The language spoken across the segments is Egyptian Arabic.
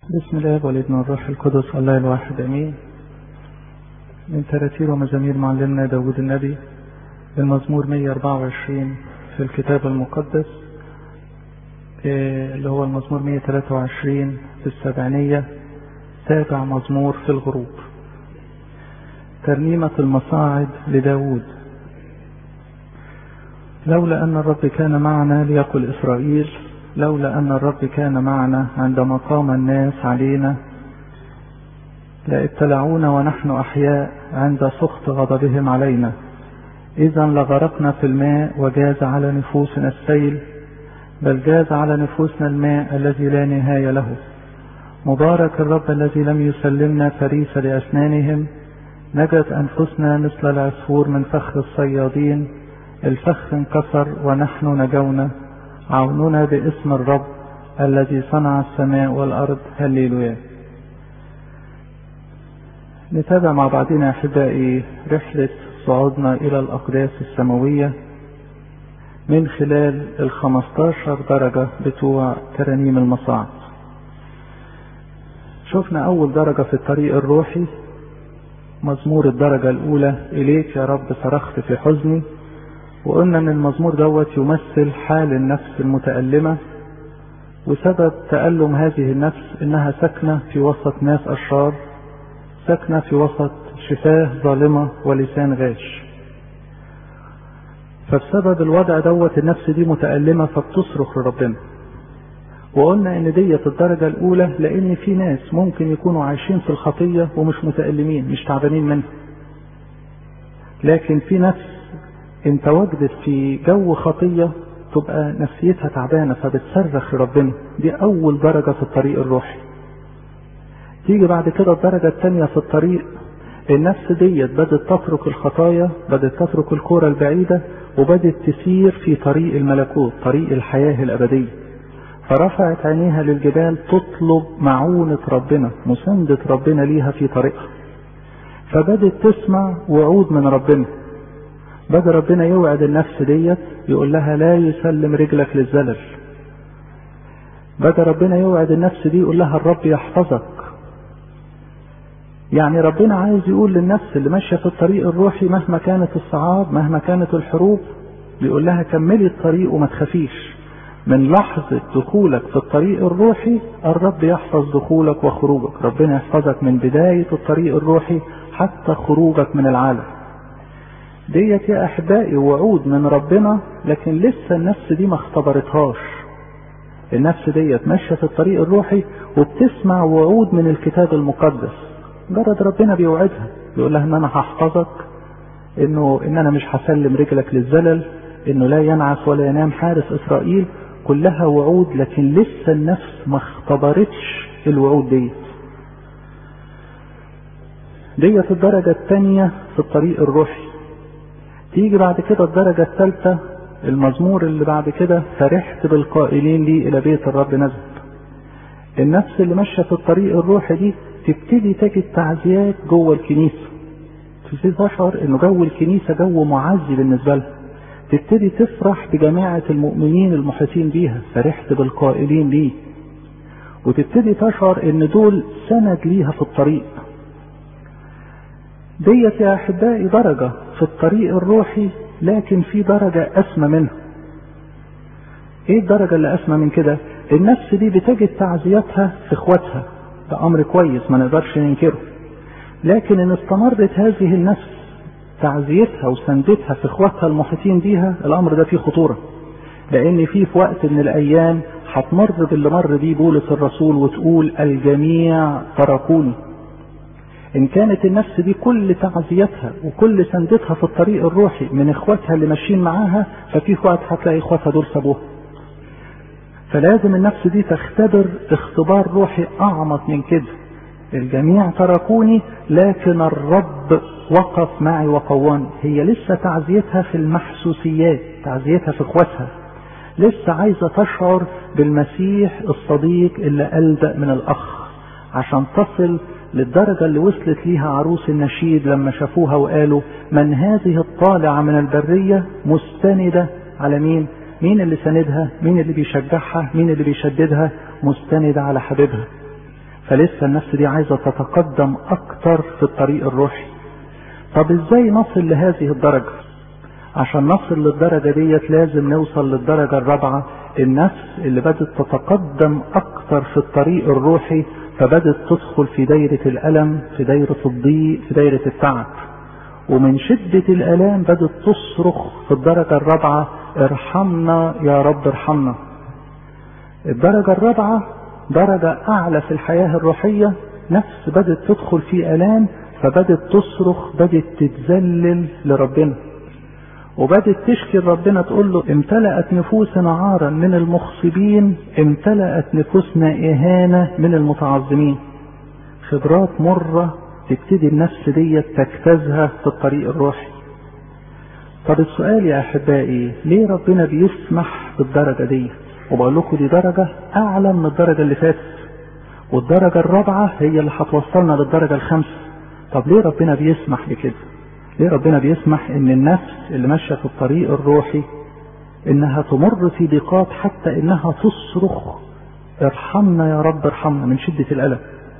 بسم الله والابن والروح القدس الله الواحد امين من تراتير ومزامير معلمنا داود النبي المزمور 124 في الكتاب المقدس اللي هو المزمور 123 في السبعينية سابع مزمور في الغروب ترنيمة المصاعد لداود لولا أن الرب كان معنا ليقل إسرائيل لولا أن الرب كان معنا عندما قام الناس علينا لابتلعونا ونحن أحياء عند سخط غضبهم علينا إذا لغرقنا في الماء وجاز على نفوسنا السيل بل جاز على نفوسنا الماء الذي لا نهاية له مبارك الرب الذي لم يسلمنا فريسة لأسنانهم نجت أنفسنا مثل العصفور من فخ الصيادين الفخ انكسر ونحن نجونا عوننا باسم الرب الذي صنع السماء والأرض هللويا نتابع مع بعضنا أحبائي رحلة صعودنا إلى الأقداس السماوية من خلال الخمستاشر درجة بتوع ترانيم المصاعد شفنا أول درجة في الطريق الروحي مزمور الدرجة الأولى إليك يا رب صرخت في حزني وقلنا ان المزمور دوت يمثل حال النفس المتألمة وسبب تألم هذه النفس انها ساكنة في وسط ناس اشرار ساكنة في وسط شفاه ظالمة ولسان غاش فبسبب الوضع دوت النفس دي متألمة فبتصرخ لربنا وقلنا ان ديت الدرجة الاولى لان في ناس ممكن يكونوا عايشين في الخطية ومش متألمين مش تعبانين منها لكن في نفس ان تواجدت في جو خطية تبقى نفسيتها تعبانة فبتصرخ لربنا دي أول درجة في الطريق الروحي تيجي بعد كده الدرجة الثانية في الطريق النفس ديت بدأت تترك الخطايا بدأت تترك الكرة البعيدة وبدأت تسير في طريق الملكوت طريق الحياة الأبدية فرفعت عينيها للجبال تطلب معونة ربنا مساندة ربنا ليها في طريقها فبدأت تسمع وعود من ربنا بدأ ربنا يوعد النفس ديت يقول لها لا يسلم رجلك للزلل بدأ ربنا يوعد النفس دي يقول لها الرب يحفظك يعني ربنا عايز يقول للنفس اللي ماشية في الطريق الروحي مهما كانت الصعاب مهما كانت الحروب بيقول لها كملي الطريق وما تخافيش من لحظة دخولك في الطريق الروحي الرب يحفظ دخولك وخروجك ربنا يحفظك من بداية الطريق الروحي حتى خروجك من العالم ديت يا احبائي وعود من ربنا لكن لسه النفس دي ما اختبرتهاش النفس ديت ماشيه في الطريق الروحي وبتسمع وعود من الكتاب المقدس مجرد ربنا بيوعدها بيقول لها ان انا هحفظك انه ان انا مش هسلم رجلك للزلل انه لا ينعس ولا ينام حارس اسرائيل كلها وعود لكن لسه النفس ما اختبرتش الوعود ديت ديت الدرجة الثانية في الطريق الروحي تيجي بعد كده الدرجة الثالثة المزمور اللي بعد كده فرحت بالقائلين لي إلى بيت الرب نزل النفس اللي ماشية في الطريق الروحي دي تبتدي تجد تعزيات جوه الكنيسة تبتدي تشعر إنه جو الكنيسة جو معزي بالنسبة لها تبتدي تفرح بجماعة المؤمنين المحيطين بيها فرحت بالقائلين لي وتبتدي تشعر إن دول سند ليها في الطريق ديت يا احبائي درجة في الطريق الروحي لكن في درجة اسمى منها ايه الدرجة اللي اسمى من كده النفس دي بتجد تعزيتها في اخواتها ده امر كويس ما نقدرش ننكره لكن ان استمرت هذه النفس تعزيتها وسندتها في اخواتها المحيطين بيها الامر ده فيه خطورة لان في في وقت من الايام هتمر باللي مر بيه بولس الرسول وتقول الجميع تركوني ان كانت النفس دي كل تعزيتها وكل سندتها في الطريق الروحي من اخواتها اللي ماشيين معاها ففي وقت هتلاقي اخواتها دول سابوها فلازم النفس دي تختبر اختبار روحي اعمق من كده الجميع تركوني لكن الرب وقف معي وقواني هي لسه تعزيتها في المحسوسيات تعزيتها في اخواتها لسه عايزة تشعر بالمسيح الصديق اللي ألدأ من الأخ عشان تصل للدرجة اللي وصلت ليها عروس النشيد لما شافوها وقالوا من هذه الطالعة من البرية مستندة على مين مين اللي سندها مين اللي بيشجعها مين اللي بيشددها مستندة على حبيبها فلسه النفس دي عايزة تتقدم أكتر في الطريق الروحي طب ازاي نصل لهذه الدرجة عشان نصل للدرجة ديت لازم نوصل للدرجة الرابعة النفس اللي بدأت تتقدم أكتر في الطريق الروحي فبدأت تدخل في دايرة الألم في دايرة الضيق في دايرة التعب ومن شدة الآلام بدأت تصرخ في الدرجة الرابعة ارحمنا يا رب ارحمنا الدرجة الرابعة درجة أعلى في الحياة الروحية نفس بدأت تدخل في آلام فبدأت تصرخ بدأت تتذلل لربنا وبدأت تشكي ربنا تقول له امتلأت نفوسنا عارا من المخصبين امتلأت نفوسنا إهانة من المتعظمين خبرات مرة تبتدي النفس دي تجتازها في الطريق الروحي طب السؤال يا أحبائي ليه ربنا بيسمح بالدرجة دي وبقول لكم دي درجة أعلى من الدرجة اللي فاتت والدرجة الرابعة هي اللي هتوصلنا للدرجة الخامسة طب ليه ربنا بيسمح بكده ليه ربنا بيسمح ان النفس اللي ماشيه في الطريق الروحي انها تمر في ضيقات حتى انها تصرخ ارحمنا يا رب ارحمنا من شده الالم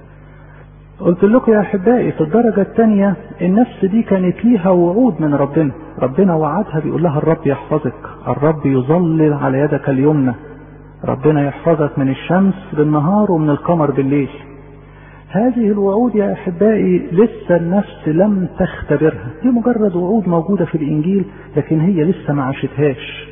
قلت لكم يا احبائي في الدرجه الثانيه النفس دي كانت ليها وعود من ربنا ربنا وعدها بيقول لها الرب يحفظك الرب يظلل على يدك اليمنى ربنا يحفظك من الشمس بالنهار ومن القمر بالليل هذه الوعود يا احبائي لسه النفس لم تختبرها دي مجرد وعود موجوده في الانجيل لكن هي لسه ما عاشتهاش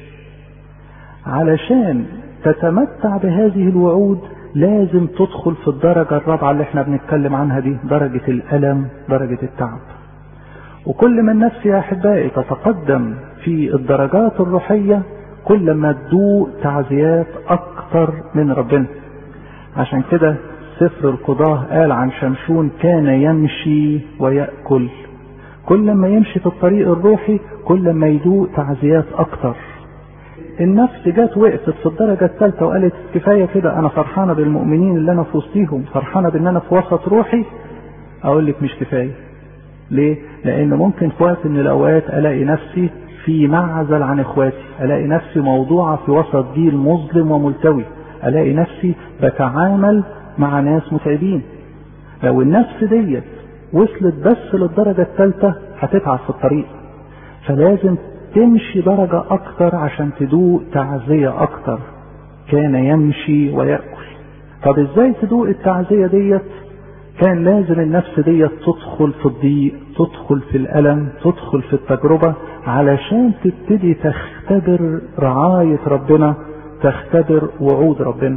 علشان تتمتع بهذه الوعود لازم تدخل في الدرجة الرابعة اللي احنا بنتكلم عنها دي درجة الألم درجة التعب وكل ما النفس يا أحبائي تتقدم في الدرجات الروحية كل ما تدوق تعزيات أكتر من ربنا عشان كده سفر القضاة قال عن شمشون كان يمشي ويأكل كل ما يمشي في الطريق الروحي كل ما يدوق تعزيات أكتر النفس جت وقفت في الدرجة الثالثة وقالت كفاية كده أنا فرحانة بالمؤمنين اللي أنا في وسطيهم فرحانة بإن أنا في وسط روحي أقول لك مش كفاية ليه؟ لأن ممكن في وقت من الأوقات ألاقي نفسي في معزل عن إخواتي ألاقي نفسي موضوعة في وسط جيل مظلم وملتوي ألاقي نفسي بتعامل مع ناس متعبين لو النفس ديت وصلت بس للدرجة الثالثة هتتعب في الطريق فلازم تمشي درجة أكتر عشان تدوق تعزية أكتر كان يمشي ويأكل طب ازاي تدوق التعزية ديت كان لازم النفس ديت تدخل في الضيق تدخل في الألم تدخل في التجربة علشان تبتدي تختبر رعاية ربنا تختبر وعود ربنا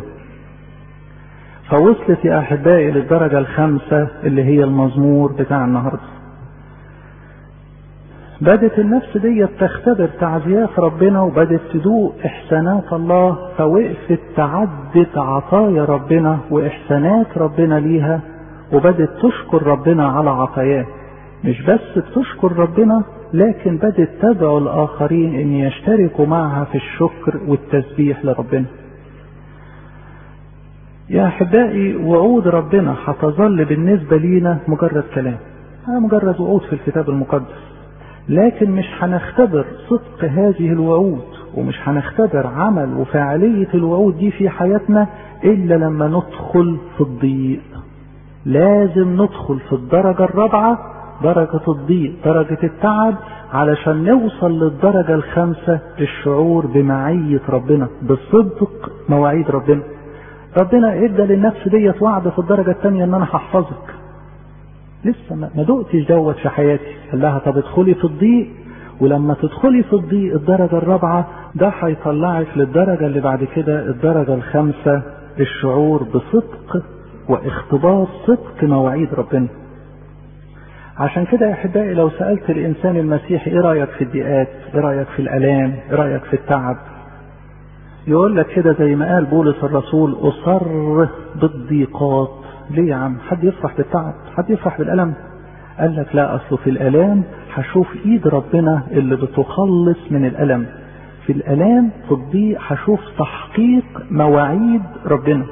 فوصلت يا أحبائي للدرجة الخامسة اللي هي المزمور بتاع النهاردة بدت النفس دي تختبر تعزيات ربنا وبدت تدوق إحسانات الله فوقفت تعدت عطايا ربنا وإحسانات ربنا ليها وبدت تشكر ربنا على عطاياه مش بس بتشكر ربنا لكن بدت تدعو الآخرين أن يشتركوا معها في الشكر والتسبيح لربنا يا أحبائي وعود ربنا هتظل بالنسبة لينا مجرد كلام مجرد وعود في الكتاب المقدس لكن مش هنختبر صدق هذه الوعود ومش هنختبر عمل وفاعلية الوعود دي في حياتنا إلا لما ندخل في الضيق لازم ندخل في الدرجة الرابعة درجة الضيق درجة التعب علشان نوصل للدرجة الخامسة الشعور بمعية ربنا بصدق مواعيد ربنا ربنا ادى للنفس ديت وعد في الدرجة الثانية ان انا هحفظك لسه ما دقتش دوت في حياتي قال لها طب ادخلي في الضيق ولما تدخلي في الضيق الدرجة الرابعة ده هيطلعك للدرجة اللي بعد كده الدرجة الخامسة الشعور بصدق واختبار صدق مواعيد ربنا عشان كده يا احبائي لو سألت الانسان المسيحي ايه رأيك في الضيقات ايه رأيك في الالام ايه رأيك في التعب يقول لك كده زي ما قال بولس الرسول اصر بالضيقات ليه يا عم حد يفرح بالتعب حد يفرح بالالم قال لك لا اصله في الالام هشوف ايد ربنا اللي بتخلص من الالم في الالام في الضيق هشوف تحقيق مواعيد ربنا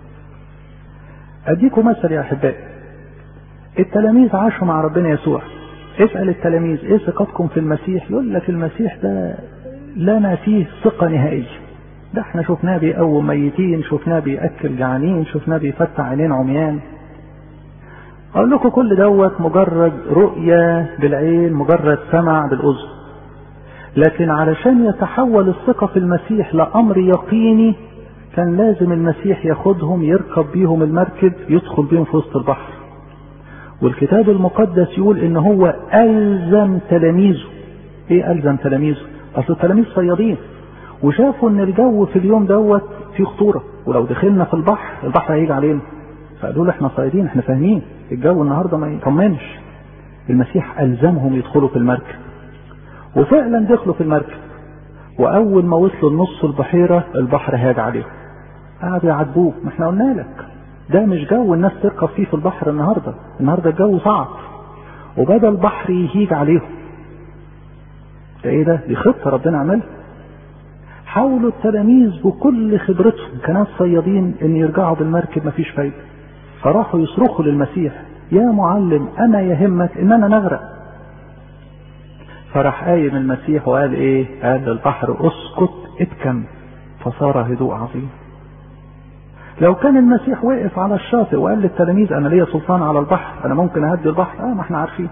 اديكم مثل يا احبائي التلاميذ عاشوا مع ربنا يسوع اسال التلاميذ ايه ثقتكم في المسيح يقول لك المسيح ده لنا فيه ثقه نهائيه ده احنا شفناه بيقوم ميتين شفناه بيأكل جعانين شفناه بيفتح عينين عميان اقول لكم كل دوت مجرد رؤية بالعين مجرد سمع بالاذن لكن علشان يتحول الثقة في المسيح لأمر يقيني كان لازم المسيح ياخدهم يركب بيهم المركب يدخل بيهم في وسط البحر والكتاب المقدس يقول ان هو ألزم تلاميذه ايه ألزم تلاميذه اصل التلاميذ صيادين وشافوا ان الجو في اليوم دوت فيه خطورة ولو دخلنا في البحر البحر هيجي علينا فقالوا له احنا صيادين احنا فاهمين الجو النهارده ما يطمنش المسيح ألزمهم يدخلوا في المركب وفعلا دخلوا في المركب واول ما وصلوا لنص البحيرة البحر هاج عليهم قعدوا يعاتبوه ما احنا قلنا لك ده مش جو الناس تركب فيه في البحر النهاردة النهاردة الجو صعب وبدأ البحر يهيج عليهم ده ايه ده دي خطة ربنا عملها حاولوا التلاميذ بكل خبرتهم كناس صيادين ان يرجعوا بالمركب مفيش فايدة فراحوا يصرخوا للمسيح يا معلم انا يهمك اننا نغرق فراح قايم المسيح وقال ايه قال للبحر اسكت اتكم فصار هدوء عظيم لو كان المسيح وقف على الشاطئ وقال للتلاميذ انا ليا سلطان على البحر انا ممكن اهدي البحر اه ما احنا عارفين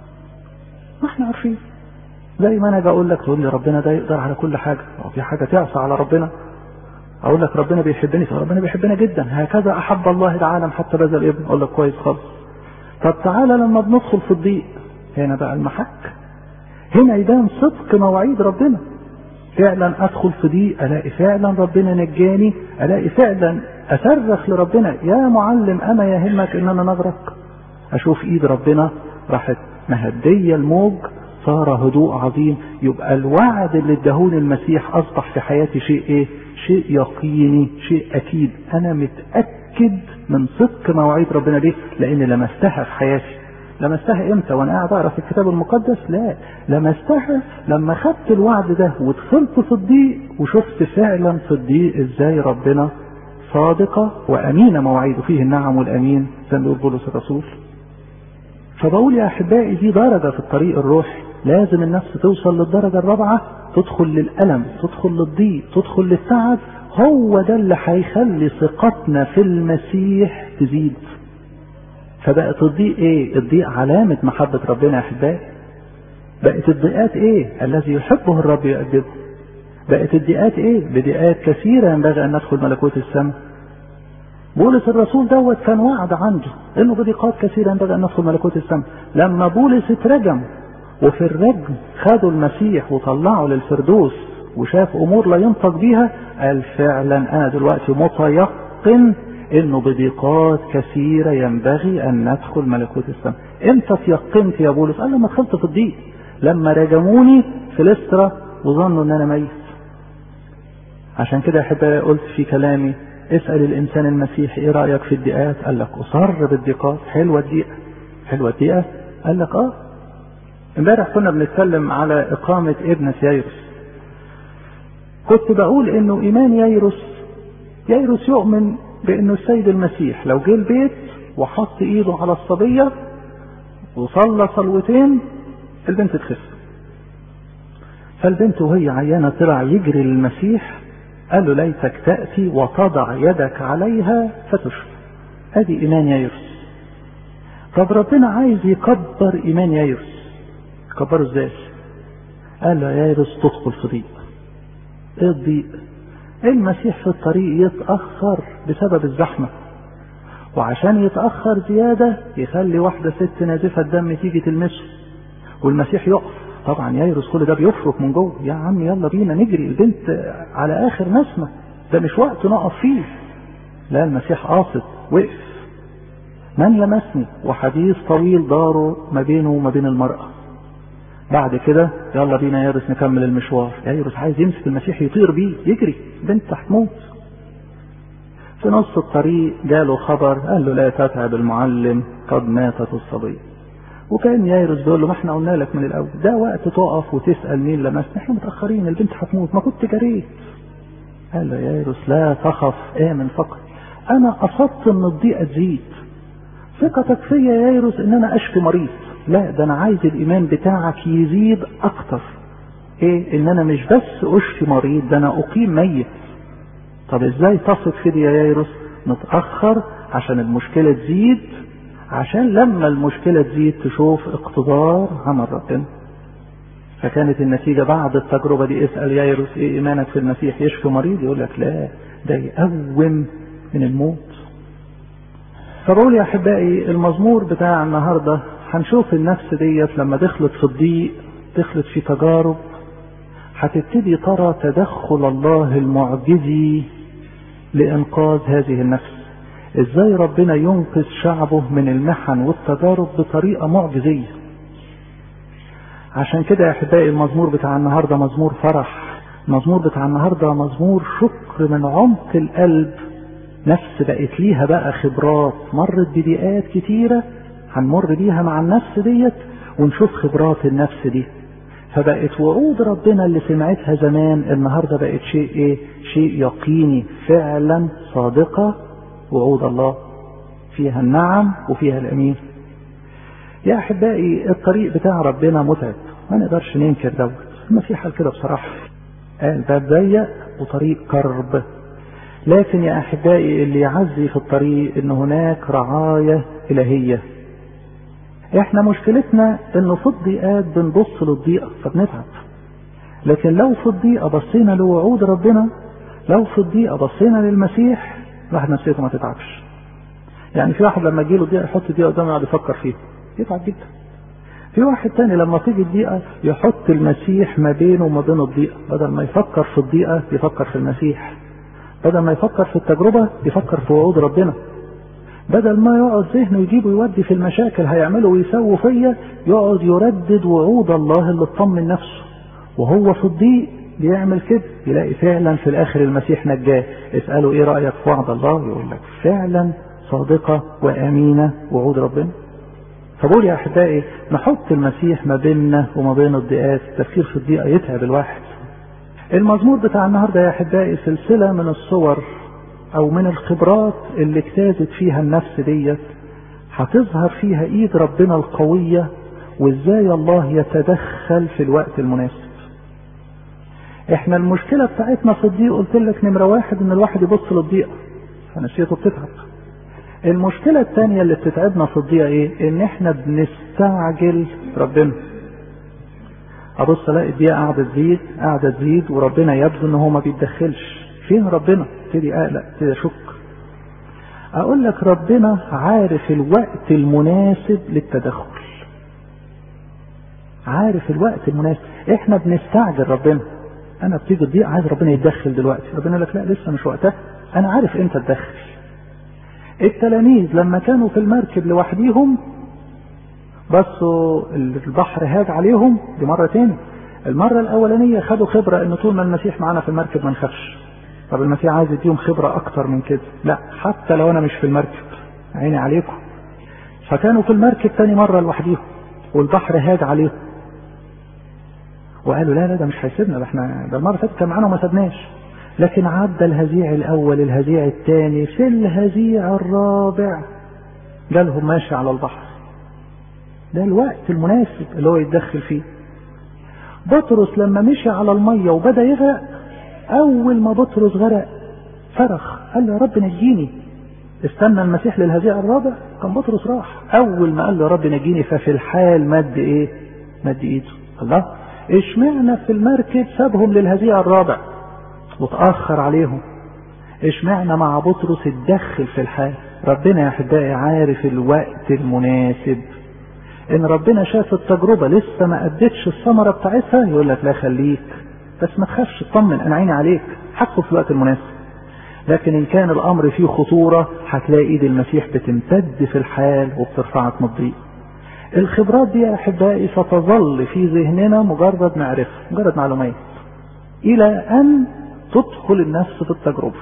ما احنا عارفين زي ما انا بقول لك تقول لي ربنا ده يقدر على كل حاجه او في حاجه تعصى على ربنا اقول لك ربنا بيحبني ربنا بيحبنا جدا هكذا احب الله العالم حتى بذل ابن اقول لك كويس خالص طب تعالى لما بندخل في الضيق هنا بقى المحك هنا يبان صدق مواعيد ربنا فعلا ادخل في ضيق الاقي فعلا ربنا نجاني الاقي فعلا اصرخ لربنا يا معلم اما يهمك اننا نغرق اشوف ايد ربنا راحت مهديه الموج صار هدوء عظيم يبقى الوعد اللي اداهوني المسيح اصبح في حياتي شيء ايه شيء يقيني شيء اكيد انا متاكد من صدق مواعيد ربنا ليه لان لمستها في حياتي لمستها امتى وانا قاعد اقرا في الكتاب المقدس لا لمستها لما خدت الوعد ده ودخلت في الضيق وشفت فعلا في الضيق ازاي ربنا صادقة وأمينة مواعيده فيه النعم والأمين زي ما بيقول بولس الرسول فبقول يا أحبائي دي درجة في الطريق الروحي لازم النفس توصل للدرجة الرابعة تدخل للألم تدخل للضيق تدخل للتعب هو ده اللي هيخلي ثقتنا في المسيح تزيد فبقت الضيق ايه الضيق علامة محبة ربنا يا أحبائي بقت الضيقات ايه الذي يحبه الرب يؤدبه بقت الضيقات ايه بضيقات كثيرة ينبغي ان ندخل ملكوت السماء بولس الرسول دوت كان وعد عنده انه بضيقات كثيرة ينبغي ان ندخل ملكوت السماء لما بولس اترجم وفي الرجم خدوا المسيح وطلعوا للفردوس وشاف امور لا ينطق بيها قال فعلا انا دلوقتي متيقن انه بضيقات كثيرة ينبغي ان ندخل ملكوت السماء امتى تيقنت يا بولس قال لما دخلت في الضيق لما رجموني في لسترا وظنوا ان انا ميت عشان كده احب قلت في كلامي اسأل الانسان المسيحي ايه رأيك في الضيقات قال لك اصر بالضيقات حلوة الضيقة حلوة الضيقة قال لك اه امبارح كنا بنتكلم على اقامة ابنة يايروس كنت بقول انه ايمان يايروس يايروس يؤمن بانه السيد المسيح لو جه البيت وحط ايده على الصبية وصلى صلوتين البنت تخف فالبنت وهي عيانة طلع يجري للمسيح قال له ليتك تأتي وتضع يدك عليها فتشفى ادي ايمان يايروس طب ربنا عايز يكبر ايمان يايروس يكبره ازاي قال له يا يايروس تدخل في ضيق ايه الضيق المسيح في الطريق يتأخر بسبب الزحمة وعشان يتأخر زيادة يخلي واحدة ست نازفة الدم تيجي تلمسه والمسيح يقف طبعا يايروس كل ده بيفرك من جوه يا عم يلا بينا نجري البنت على اخر نسمة ده مش وقت نقف فيه لا المسيح قاصد وقف من لمسني وحديث طويل داره ما بينه وما بين المرأة بعد كده يلا بينا يارس نكمل المشوار يارس عايز يمسك المسيح يطير بيه يجري بنت هتموت في نص الطريق جاله خبر قال له لا تتعب المعلم قد ماتت الصبية وكان يايرس بيقول له ما احنا قلنا لك من الاول ده وقت تقف وتسال مين لمسنا احنا متاخرين البنت هتموت ما كنت جريت قال له يايرس لا تخف امن فقط انا قصدت ان الضيقه تزيد ثقتك فيا يا يايرس ان انا اشفي مريض لا ده انا عايز الايمان بتاعك يزيد اكتر ايه ان انا مش بس اشفي مريض ده انا اقيم ميت طب ازاي تثق في دي يا ييروس نتأخر عشان المشكلة تزيد عشان لما المشكلة تزيد تشوف اقتدار عمل ربنا فكانت النتيجة بعد التجربة دي اسأل ييروس ايه ايمانك في المسيح يشفي مريض يقول لك لا ده يقوم من الموت فبقول يا احبائي المزمور بتاع النهارده هنشوف النفس ديت لما دخلت في الضيق دخلت في تجارب هتبتدي ترى تدخل الله المعجزي لانقاذ هذه النفس ازاي ربنا ينقذ شعبه من المحن والتجارب بطريقه معجزيه عشان كده يا احبائي المزمور بتاع النهارده مزمور فرح المزمور بتاع النهارده مزمور شكر من عمق القلب نفس بقت ليها بقى خبرات مرت بضيقات كتيرة هنمر بيها مع النفس ديت ونشوف خبرات النفس دي فبقت وعود ربنا اللي سمعتها زمان النهاردة بقت شيء ايه شيء يقيني فعلا صادقة وعود الله فيها النعم وفيها الامين يا احبائي الطريق بتاع ربنا متعب ما نقدرش ننكر دوت المسيح قال كده بصراحة قال باب ضيق وطريق كرب لكن يا احبائي اللي يعزي في الطريق ان هناك رعاية الهية احنا مشكلتنا انه في الضيقات بنبص للضيقة فبنتعب لكن لو في الضيقة بصينا لوعود ربنا لو في الضيقة بصينا للمسيح الواحد نفسيته ما تتعبش يعني في واحد لما يجيله ضيقة يحط الضيقة قدامه يقعد يفكر فيه يتعب جدا في واحد تاني لما تيجي الضيقة يحط المسيح ما بينه وما بين الضيقة بدل ما يفكر في الضيقة يفكر في المسيح بدل ما يفكر في التجربة يفكر في وعود ربنا بدل ما يقعد ذهنه يجيب ويودي في المشاكل هيعمله ويسوي فيا يقعد يردد وعود الله اللي تطمن نفسه وهو في الضيق بيعمل كده يلاقي فعلا في الاخر المسيح نجاه اسأله ايه رأيك في وعد الله يقول لك فعلا صادقة وامينة وعود ربنا فبقول يا احبائي نحط المسيح ما بيننا وما بين الضيقات التفكير في الضيقة يتعب الواحد المزمور بتاع النهارده يا احبائي سلسله من الصور او من الخبرات اللي اجتازت فيها النفس ديت هتظهر فيها ايد ربنا القويه وازاي الله يتدخل في الوقت المناسب احنا المشكله بتاعتنا في الضيق قلت لك نمره واحد ان الواحد يبص للضيقه فنفسيته بتتعب المشكله الثانيه اللي بتتعبنا في الضيقه ايه ان احنا بنستعجل ربنا ابص الاقي الدقيقه قاعده تزيد قاعده تزيد وربنا يبدو ان هو ما بيتدخلش فين ربنا ابتدي اقلق ابتدي اشك اقول لك ربنا عارف الوقت المناسب للتدخل عارف الوقت المناسب احنا بنستعجل ربنا انا بتيجي الضيقه عايز ربنا يتدخل دلوقتي ربنا يقول لك لا لسه مش وقتها انا عارف امتى اتدخل التلاميذ لما كانوا في المركب لوحديهم بصوا البحر هاج عليهم دي مرة تاني المرة الأولانية خدوا خبرة إن طول ما المسيح معانا في المركب ما نخافش طب المسيح عايز يديهم خبرة أكتر من كده لا حتى لو أنا مش في المركب عيني عليكم فكانوا في المركب تاني مرة لوحديهم والبحر هاج عليهم وقالوا لا لا ده مش هيسيبنا ده احنا ده المرة اللي فاتت كان معانا وما سابناش لكن عدى الهزيع الأول الهزيع الثاني في الهزيع الرابع جالهم ماشي على البحر ده الوقت المناسب اللي هو يتدخل فيه بطرس لما مشي على المية وبدأ يغرق أول ما بطرس غرق صرخ قال له يا رب نجيني استنى المسيح للهزيع الرابع كان بطرس راح أول ما قال له يا رب نجيني ففي الحال مد إيه؟ مد إيده الله اشمعنى في المركب سابهم للهزيع الرابع وتأخر عليهم اشمعنى مع بطرس اتدخل في الحال ربنا يا احبائي عارف الوقت المناسب ان ربنا شاف التجربة لسه ما ادتش الثمرة بتاعتها يقول لك لا خليك بس ما تخافش اطمن انا عيني عليك حقه في الوقت المناسب لكن ان كان الامر فيه خطورة هتلاقي ايد المسيح بتمتد في الحال وبترفعك من الضيق الخبرات دي يا احبائي ستظل في ذهننا مجرد معرفة مجرد معلومات الى ان تدخل النفس في التجربة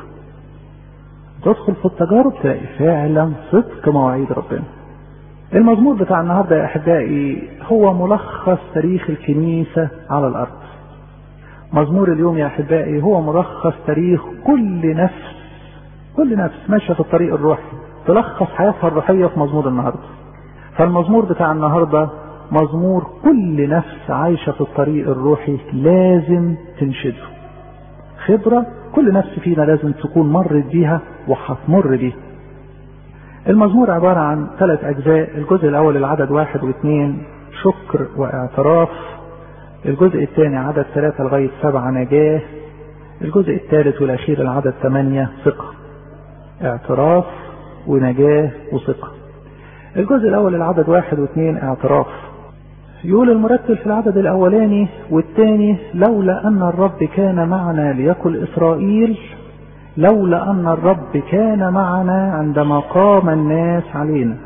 تدخل في التجارب تلاقي فعلا صدق مواعيد ربنا المزمور بتاع النهاردة يا أحبائي هو ملخص تاريخ الكنيسة على الأرض مزمور اليوم يا أحبائي هو ملخص تاريخ كل نفس كل نفس ماشية في الطريق الروحي تلخص حياتها الروحية في مزمور النهاردة فالمزمور بتاع النهاردة مزمور كل نفس عايشة في الطريق الروحي لازم تنشده خبرة كل نفس فينا لازم تكون مرت بيها وهتمر بيها المزمور عبارة عن ثلاث أجزاء الجزء الأول العدد واحد واثنين شكر واعتراف الجزء الثاني عدد ثلاثة لغاية سبعة نجاة الجزء الثالث والأخير العدد ثمانية ثقة اعتراف ونجاة وثقة الجزء الأول العدد واحد واثنين اعتراف يقول المرتل في العدد الأولاني والثاني لولا أن الرب كان معنا ليكل إسرائيل لولا أن الرب كان معنا عندما قام الناس علينا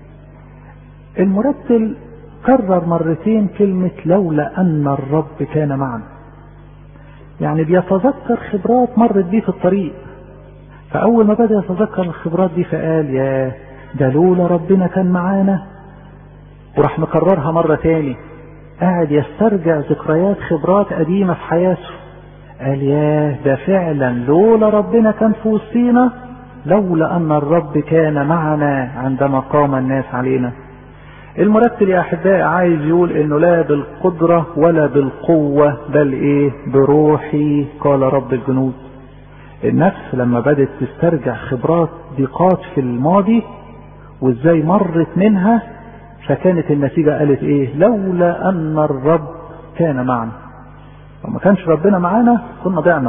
المرتل كرر مرتين كلمة لولا أن الرب كان معنا يعني بيتذكر خبرات مرت بيه في الطريق فأول ما بدأ يتذكر الخبرات دي فقال يا ده لولا ربنا كان معانا وراح مكررها مرة تاني قاعد يسترجع ذكريات خبرات قديمة في حياته قال ياه ده فعلا لولا ربنا كان في وسطينا لولا أن الرب كان معنا عندما قام الناس علينا المرتل يا أحبائي عايز يقول إنه لا بالقدرة ولا بالقوة بل إيه بروحي قال رب الجنود النفس لما بدت تسترجع خبرات ضيقات في الماضي وازاي مرت منها فكانت النتيجة قالت ايه لولا ان الرب كان معنا لو ما كانش ربنا معانا كنا ضعنا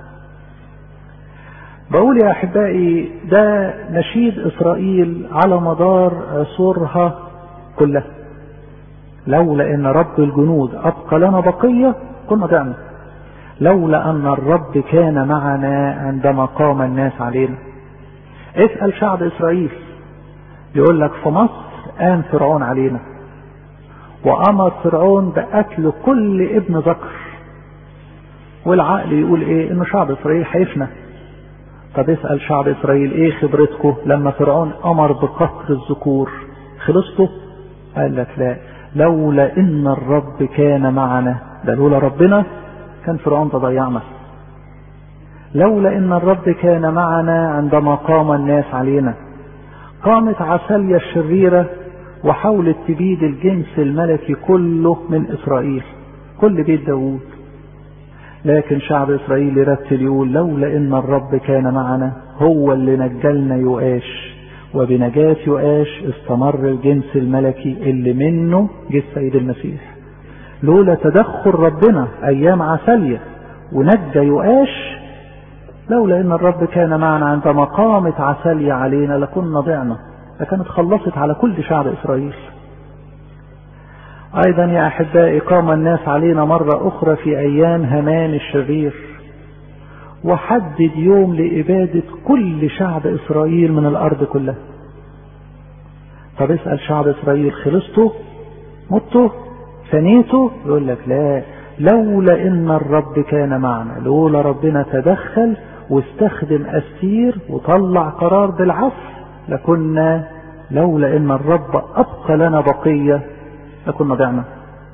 بقول يا احبائي ده نشيد اسرائيل على مدار عصورها كلها لولا ان رب الجنود ابقى لنا بقية كنا ضعنا لولا ان الرب كان معنا عندما قام الناس علينا اسأل شعب اسرائيل يقول لك في مصر قام فرعون علينا وامر فرعون بقتل كل ابن ذكر والعقل يقول ايه ان شعب اسرائيل هيفنى طب اسال شعب اسرائيل ايه خبرتكم لما فرعون امر بقتل الذكور خلصتوا قال لك لا لولا ان الرب كان معنا ده لولا ربنا كان فرعون تضيعنا لولا ان الرب كان معنا عندما قام الناس علينا قامت عسالية الشريرة وحاولت تبيد الجنس الملكي كله من إسرائيل كل بيت داوود لكن شعب إسرائيل يرتل يقول لولا إن الرب كان معنا هو اللي نجلنا يؤاش وبنجاة يؤاش استمر الجنس الملكي اللي منه جه السيد المسيح لولا تدخل ربنا أيام عسالية ونجى يؤاش لولا ان الرب كان معنا عندما قامت عسالية علينا لكنا ضعنا لكانت خلصت على كل شعب اسرائيل ايضا يا احبائي قام الناس علينا مرة اخرى في ايام همان الشرير وحدد يوم لابادة كل شعب اسرائيل من الارض كلها طب اسأل شعب اسرائيل خلصتوا متوا فنيتوا يقول لك لا لولا ان الرب كان معنا لولا ربنا تدخل واستخدم أسير وطلع قرار بالعفو لكنا لولا ان الرب ابقى لنا بقية لكنا ضعنا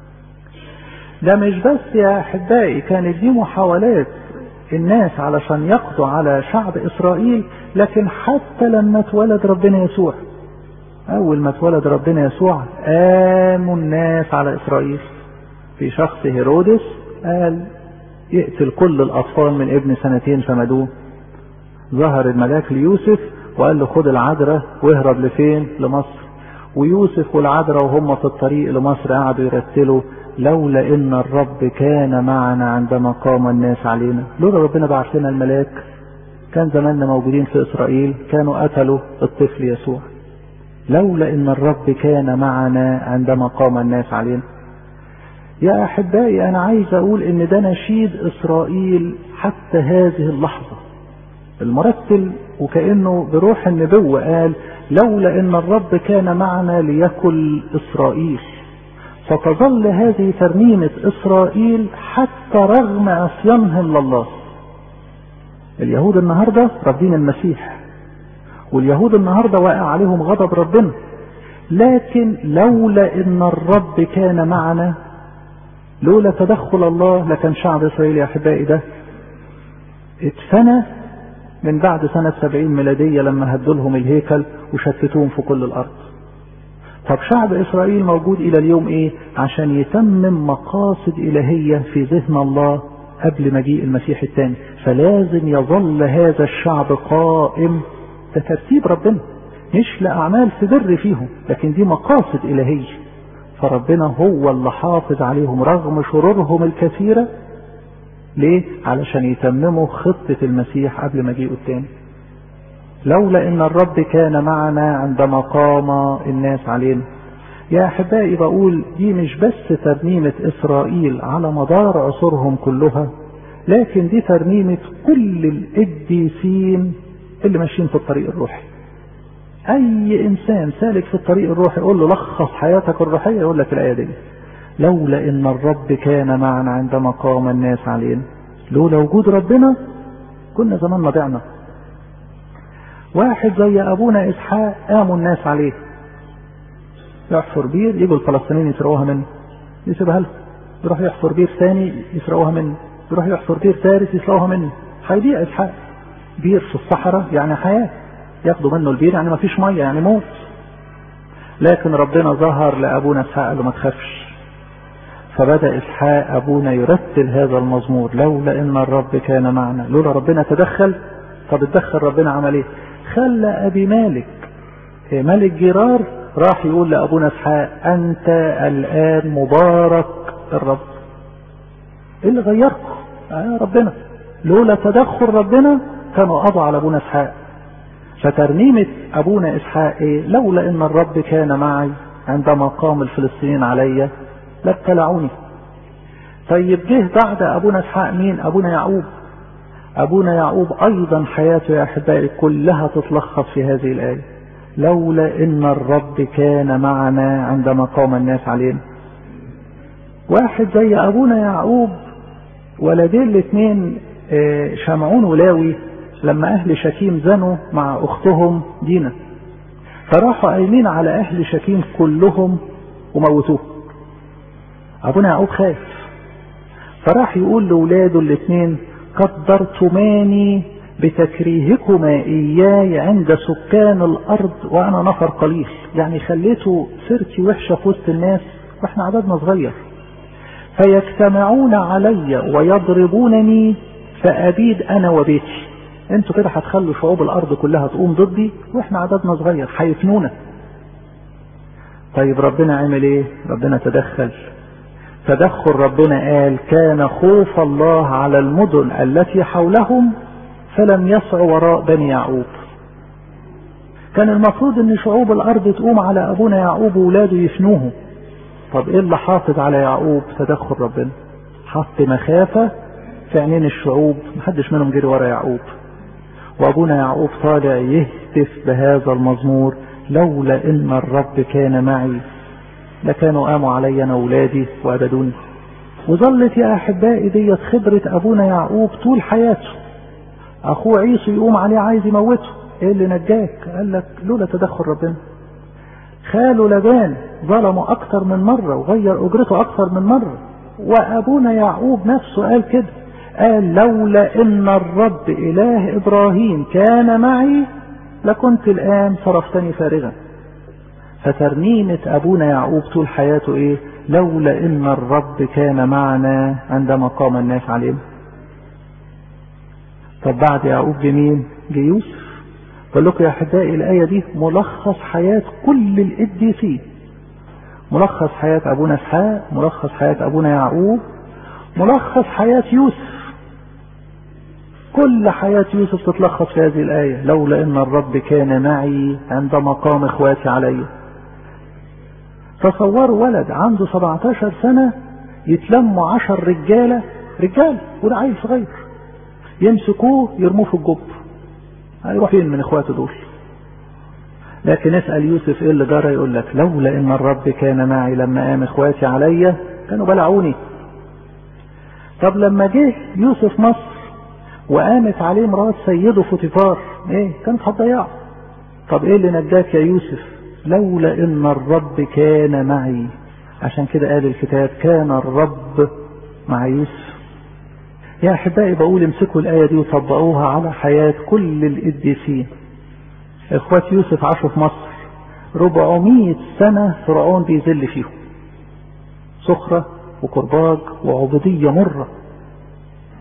ده مش بس يا احبائي كانت دي محاولات الناس علشان يقضوا على شعب اسرائيل لكن حتى لما اتولد ربنا يسوع اول ما اتولد ربنا يسوع قاموا الناس على اسرائيل في شخص هيرودس قال يقتل كل الأطفال من ابن سنتين فما دون ظهر الملاك ليوسف وقال له خد العذراء واهرب لفين لمصر ويوسف والعذراء وهم في الطريق لمصر قعدوا يرتلوا لولا ان الرب كان معنا عندما قام الناس علينا لولا ربنا بعث لنا الملاك كان زماننا موجودين في اسرائيل كانوا قتلوا الطفل يسوع لولا ان الرب كان معنا عندما قام الناس علينا يا احبائي انا عايز اقول ان ده نشيد اسرائيل حتى هذه اللحظه المرتل وكانه بروح النبوه قال لولا ان الرب كان معنا ليكل اسرائيل فتظل هذه ترنيمه اسرائيل حتى رغم عصيانهم لله اليهود النهارده رافضين المسيح واليهود النهارده واقع عليهم غضب ربنا لكن لولا ان الرب كان معنا لولا تدخل الله لكان شعب اسرائيل يا احبائي ده اتفنى من بعد سنة سبعين ميلادية لما هدوا لهم الهيكل وشتتوهم في كل الأرض طب شعب إسرائيل موجود إلى اليوم إيه عشان يتمم مقاصد إلهية في ذهن الله قبل مجيء المسيح الثاني فلازم يظل هذا الشعب قائم ده ترتيب ربنا مش لأعمال في بر فيهم لكن دي مقاصد إلهية فربنا هو اللي حافظ عليهم رغم شرورهم الكثيرة ليه؟ علشان يتمموا خطة المسيح قبل مجيئه الثاني لولا ان الرب كان معنا عندما قام الناس علينا يا احبائي بقول دي مش بس ترنيمة اسرائيل على مدار عصورهم كلها لكن دي ترنيمة كل القديسين اللي ماشيين في الطريق الروحي اي انسان سالك في الطريق الروحي يقول له لخص حياتك الروحية يقول لك الاية دي لولا ان الرب كان معنا عندما قام الناس علينا لولا وجود ربنا كنا زماننا ضعنا واحد زي ابونا اسحاق قاموا الناس عليه يحفر بير يجوا الفلسطينيين يسرقوها منه يسيبها لهم يروح يحفر بير ثاني يسرقوها منه يروح يحفر بير ثالث يسرقوها منه هيضيع اسحاق بير في الصحراء يعني حياه ياخدوا منه البير يعني ما فيش ميه يعني موت لكن ربنا ظهر لابونا اسحاق قال له ما تخافش فبدا اسحاق ابونا يرتل هذا المزمور لولا ان الرب كان معنا لولا ربنا تدخل طب اتدخل ربنا عمل ايه خلى ابي مالك ملك جرار راح يقول لابونا اسحاق انت الان مبارك الرب ايه اللي غيركم آه ربنا لولا تدخل ربنا كانوا قضوا على ابونا اسحاق فترنيمة ابونا اسحاق ايه لولا ان الرب كان معي عندما قام الفلسطينيين علي لابتلعوني طيب جه بعد ابونا اسحاق مين ابونا يعقوب ابونا يعقوب ايضا حياته يا احبائي كلها تتلخص في هذه الايه لولا ان الرب كان معنا عندما قام الناس علينا واحد زي ابونا يعقوب ولدين الاثنين شمعون ولاوي لما اهل شكيم زنوا مع اختهم دينا فراحوا قايمين على اهل شكيم كلهم وموتوه ابونا يعقوب خاف فراح يقول لاولاده الاثنين قدرتماني بتكريهكما اياي عند سكان الارض وانا نفر قليل يعني خليته سيرتي وحشه في وسط الناس واحنا عددنا صغير فيجتمعون علي ويضربونني فابيد انا وبيتي انتوا كده هتخلوا شعوب الارض كلها تقوم ضدي واحنا عددنا صغير هيفنونا طيب ربنا عمل ايه ربنا تدخل تدخل ربنا قال كان خوف الله على المدن التي حولهم فلم يسع وراء بني يعقوب كان المفروض ان شعوب الارض تقوم على ابونا يعقوب وولاده يفنوه طب ايه اللي حافظ على يعقوب تدخل ربنا حط مخافة في عينين الشعوب محدش منهم جري ورا يعقوب وابونا يعقوب طالع يهتف بهذا المزمور لولا ان الرب كان معي لكانوا قاموا علي انا اولادي وابدوني وظلت يا احبائي ديت خبرة ابونا يعقوب طول حياته اخوه عيسو يقوم عليه عايز يموته ايه اللي نجاك قال لك لولا تدخل ربنا خاله لبان ظلمه اكتر من مرة وغير اجرته اكتر من مرة وابونا يعقوب نفسه قال كده قال لولا ان الرب اله ابراهيم كان معي لكنت الان صرفتني فارغا فترنيمة ابونا يعقوب طول حياته ايه لولا ان الرب كان معنا عندما قام الناس علينا طب بعد يعقوب جميل جه يوسف بقول لكم يا احبائي الايه دي ملخص حياه كل القديسين ملخص حياه ابونا اسحاق ملخص حياه ابونا يعقوب ملخص حياه يوسف كل حياة يوسف تتلخص في هذه الآية لولا إن الرب كان معي عندما قام إخواتي علي تصوروا ولد عنده 17 سنة يتلموا عشر رجالة رجال وده عيل صغير يمسكوه يرموه في الجب هيروح فين من اخواته دول لكن اسأل يوسف ايه اللي جرى يقول لك لولا ان الرب كان معي لما قام اخواتي عليا كانوا بلعوني طب لما جه يوسف مصر وقامت عليه مرات سيده فوتيفار ايه كانت هتضيعه طب ايه اللي نجاك يا يوسف لولا ان الرب كان معي عشان كده قال الكتاب كان الرب مع يوسف يا احبائي بقول امسكوا الايه دي وطبقوها على حياه كل القديسين اخوات يوسف عاشوا في مصر 400 سنه فرعون بيذل فيهم صخره وكرباج وعبوديه مره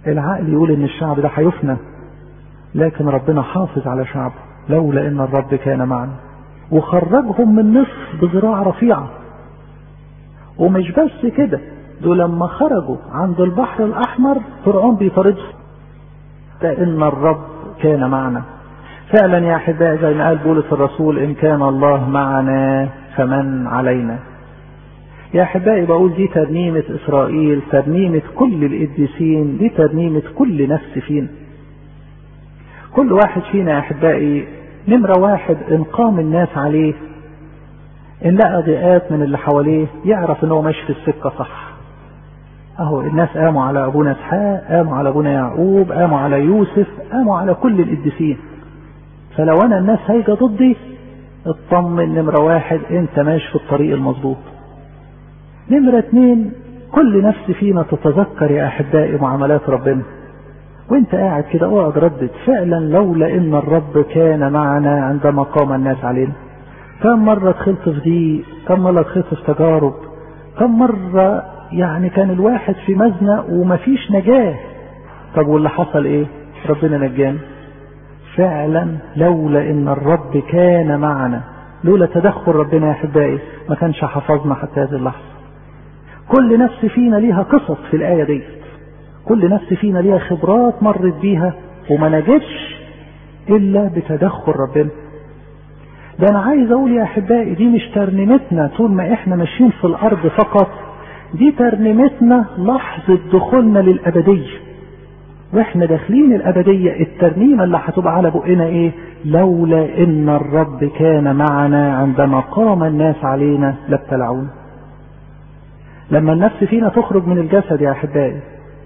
العقل يقول ان الشعب ده هيفنى لكن ربنا حافظ على شعبه لولا ان الرب كان معنا وخرجهم من مصر بذراع رفيعة ومش بس كده دول لما خرجوا عند البحر الاحمر فرعون بيطاردهم لان الرب كان معنا فعلا يا احبائي زي ما قال بولس الرسول ان كان الله معنا فمن علينا يا احبائي بقول دي ترنيمة اسرائيل ترنيمة كل القديسين دي ترنيمة كل نفس فينا كل واحد فينا يا احبائي نمرة واحد ان قام الناس عليه ان لقى ضيقات من اللي حواليه يعرف ان هو ماشي في السكة صح اهو الناس قاموا على ابونا اسحاق قاموا على ابونا يعقوب قاموا على يوسف قاموا على كل القديسين فلو انا الناس هايجه ضدي اطمن نمرة واحد انت ماشي في الطريق المظبوط نمرة اتنين كل نفس فينا تتذكر يا احبائي معاملات ربنا وانت قاعد كده اقعد ردد فعلا لولا ان الرب كان معنا عندما قام الناس علينا كم مرة دخلت في ضيق كم مرة دخلت في تجارب كم مرة يعني كان الواحد في مزنق ومفيش نجاة طب واللي حصل ايه ربنا نجانا فعلا لولا ان الرب كان معنا لولا تدخل ربنا يا احبائي ما كانش حفظنا حتى هذه اللحظه كل نفس فينا ليها قصص في الايه دي كل نفس فينا ليها خبرات مرت بيها وما نجتش الا بتدخل ربنا ده انا عايز اقول يا احبائي دي مش ترنيمتنا طول ما احنا ماشيين في الارض فقط دي ترنيمتنا لحظه دخولنا للابديه واحنا داخلين الابديه الترنيمه اللي هتبقى على بقنا ايه لولا ان الرب كان معنا عندما قام الناس علينا لابتلعونا لما النفس فينا تخرج من الجسد يا احبائي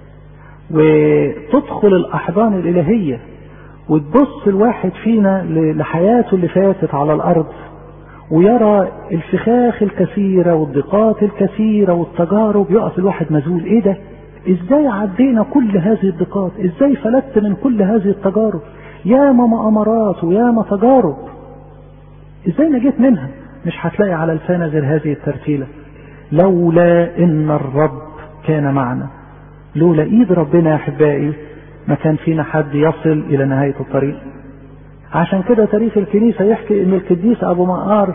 وتدخل الاحضان الالهيه وتبص الواحد فينا لحياته اللي فاتت على الارض ويرى الفخاخ الكثيرة والضيقات الكثيرة والتجارب يقف الواحد مذهول ايه ده ازاي عدينا كل هذه الضيقات ازاي فلت من كل هذه التجارب ياما مؤامرات وياما تجارب ازاي نجيت منها مش هتلاقي على لسانه غير هذه الترتيلة لولا ان الرب كان معنا لولا ايد ربنا يا احبائي ما كان فينا حد يصل الى نهاية الطريق عشان كده تاريخ الكنيسة يحكي ان القديس ابو مقار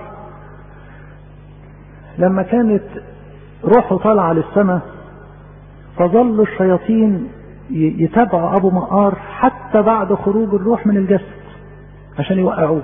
لما كانت روحه طالعة للسماء فظل الشياطين يتابعوا ابو مقار حتى بعد خروج الروح من الجسد عشان يوقعوه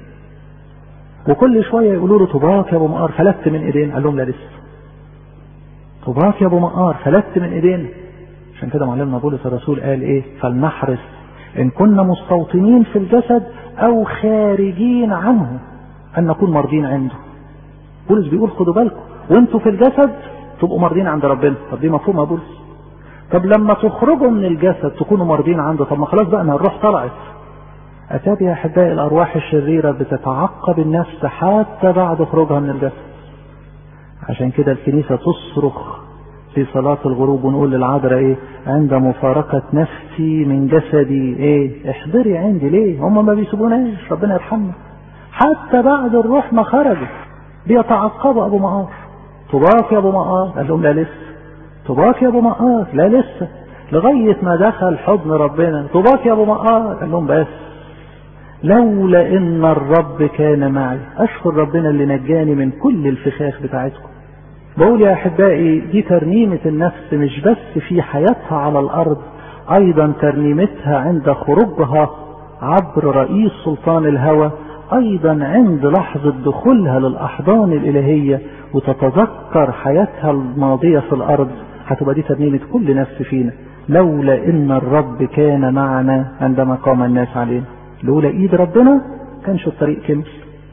وكل شوية يقولوا له طباك يا ابو مقار فلت من ايدينا قال لهم لا لسه طباك يا ابو مقار فلت من ايدينا عشان كده معلمنا بولس الرسول قال ايه فلنحرص ان كنا مستوطنين في الجسد او خارجين عنه ان نكون مرضين عنده بولس بيقول خدوا بالكم وانتوا في الجسد تبقوا مرضين عند ربنا طب دي مفهومه بولس طب لما تخرجوا من الجسد تكونوا مرضين عنده طب ما خلاص بقى ما الروح طلعت اتابع يا احبائي الارواح الشريره بتتعقب النفس حتى بعد خروجها من الجسد عشان كده الكنيسه تصرخ في صلاة الغروب ونقول للعذراء ايه عند مفارقة نفسي من جسدي ايه احضري عندي ليه هم ما بيسيبوناش ربنا يرحمنا حتى بعد الروح ما خرجت بيتعقبوا ابو مقار طباك يا ابو مقار قال لهم لا لسه طباك يا ابو مقار لا لسه لغاية ما دخل حضن ربنا طباك يا ابو مقار قال لهم بس لولا ان الرب كان معي اشكر ربنا اللي نجاني من كل الفخاخ بتاعتكم بقول يا احبائي دي ترنيمة النفس مش بس في حياتها على الارض ايضا ترنيمتها عند خروجها عبر رئيس سلطان الهوى ايضا عند لحظة دخولها للاحضان الالهية وتتذكر حياتها الماضية في الارض هتبقى دي ترنيمة كل نفس فينا لولا ان الرب كان معنا عندما قام الناس علينا لولا ايد ربنا كانش الطريق كمل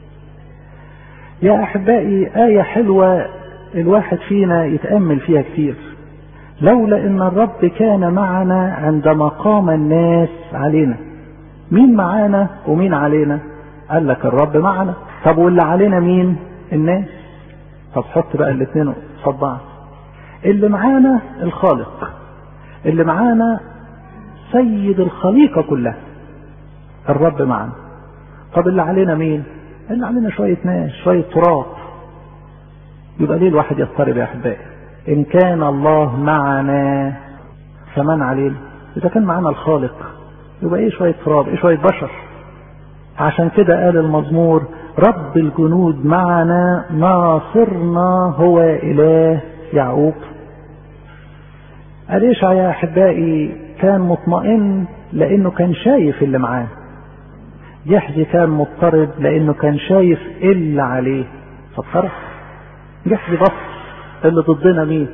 يا احبائي آية حلوة الواحد فينا يتأمل فيها كتير لولا ان الرب كان معنا عندما قام الناس علينا مين معانا ومين علينا قال لك الرب معنا طب واللي علينا مين الناس طب حط بقى الاثنين قصاد بعض اللي معانا الخالق اللي معانا سيد الخليقة كلها الرب معنا طب اللي علينا مين اللي علينا شوية ناس شوية تراب يبقى ليه الواحد يضطرب يا احبائي ان كان الله معنا فمن علينا اذا كان معانا الخالق يبقى ايه شويه تراب ايه شويه بشر عشان كده قال المزمور رب الجنود معنا ناصرنا هو اله يعقوب أليشع يا أحبائي كان مطمئن لأنه كان شايف اللي معاه جحزي كان مضطرب لأنه كان شايف اللي عليه فكرت جحزي بص اللي ضدنا مين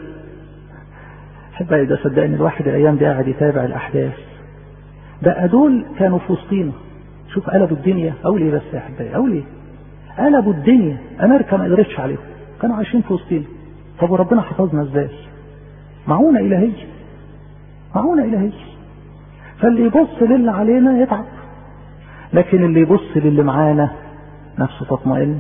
أحبائي ده صدقني الواحد الأيام دي قاعد يتابع الأحداث ده دول كانوا في وسطينا شوف قلبوا الدنيا أو ليه بس يا أحبائي أو ليه قلبوا الدنيا أمريكا ما قدرتش عليهم كانوا عايشين في وسطينا طب وربنا حفظنا ازاي معونة إلهية معونة إلهية فاللي يبص للي علينا يتعب لكن اللي يبص للي معانا نفسه تطمئن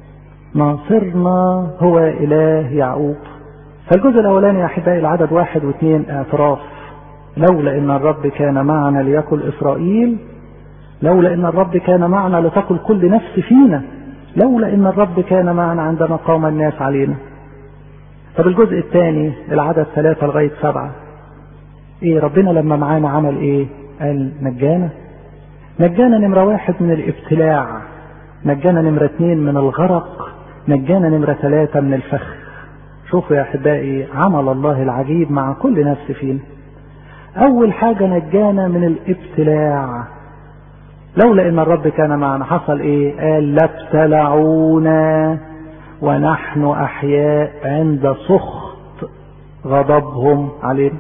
ناصرنا هو إله يعقوب فالجزء الأولاني يا أحبائي العدد واحد واثنين اعتراف لولا إن الرب كان معنا ليأكل إسرائيل لولا إن الرب كان معنا لتقل كل نفس فينا لولا إن الرب كان معنا عندما قام الناس علينا طب الجزء الثاني العدد ثلاثة لغاية سبعة ايه ربنا لما معانا عمل ايه قال نجانا نجانا نمرة واحد من الابتلاع نجانا نمرة اثنين من الغرق نجانا نمرة ثلاثة من الفخ شوفوا يا احبائي عمل الله العجيب مع كل نفس فينا اول حاجة نجانا من الابتلاع لولا ان الرب كان معنا حصل ايه قال لابتلعونا ونحن احياء عند سخط غضبهم علينا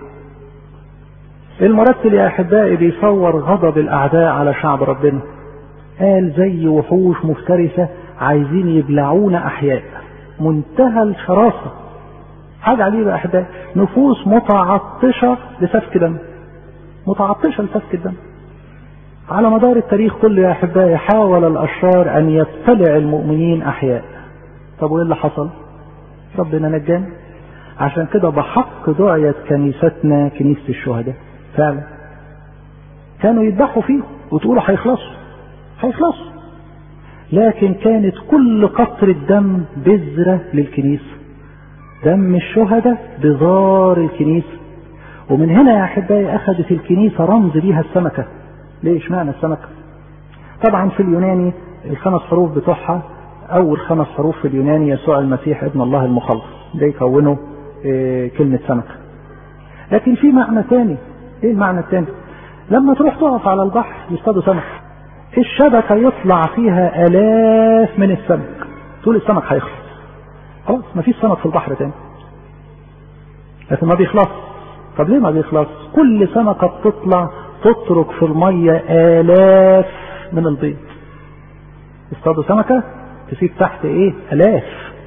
المرتل يا احبائي بيصور غضب الاعداء على شعب ربنا قال زي وحوش مفترسة عايزين يبلعونا احياء منتهى الشراسة حاجة عجيبة يا احبائي نفوس متعطشة لسفك دم متعطشة لسفك الدم على مدار التاريخ كله يا احبائي حاول الاشرار ان يبتلع المؤمنين احياء طب وايه اللي حصل ربنا نجانا عشان كده بحق دعيت كنيستنا كنيسة الشهداء فعلا كانوا يذبحوا فيه وتقولوا هيخلصوا هيخلصوا لكن كانت كل قطرة دم بذرة للكنيسة دم الشهداء بذار الكنيسة ومن هنا يا احبائي اخذت الكنيسة رمز ليها السمكة ليه اشمعنى السمكة طبعا في اليوناني الخمس حروف بتوعها اول خمس حروف في اليوناني يسوع المسيح ابن الله المخلص ده يكونوا إيه كلمة سمكة لكن في معنى تاني ايه المعنى التاني لما تروح تقف على البحر يصطادوا سمك الشبكة يطلع فيها الاف من السمك تقول السمك هيخلص خلاص مفيش سمك في البحر تاني لكن ما بيخلص طب ليه ما بيخلص كل سمكة بتطلع تترك في المية آلاف من البيض يصطادوا سمكة تسيب تحت ايه الاف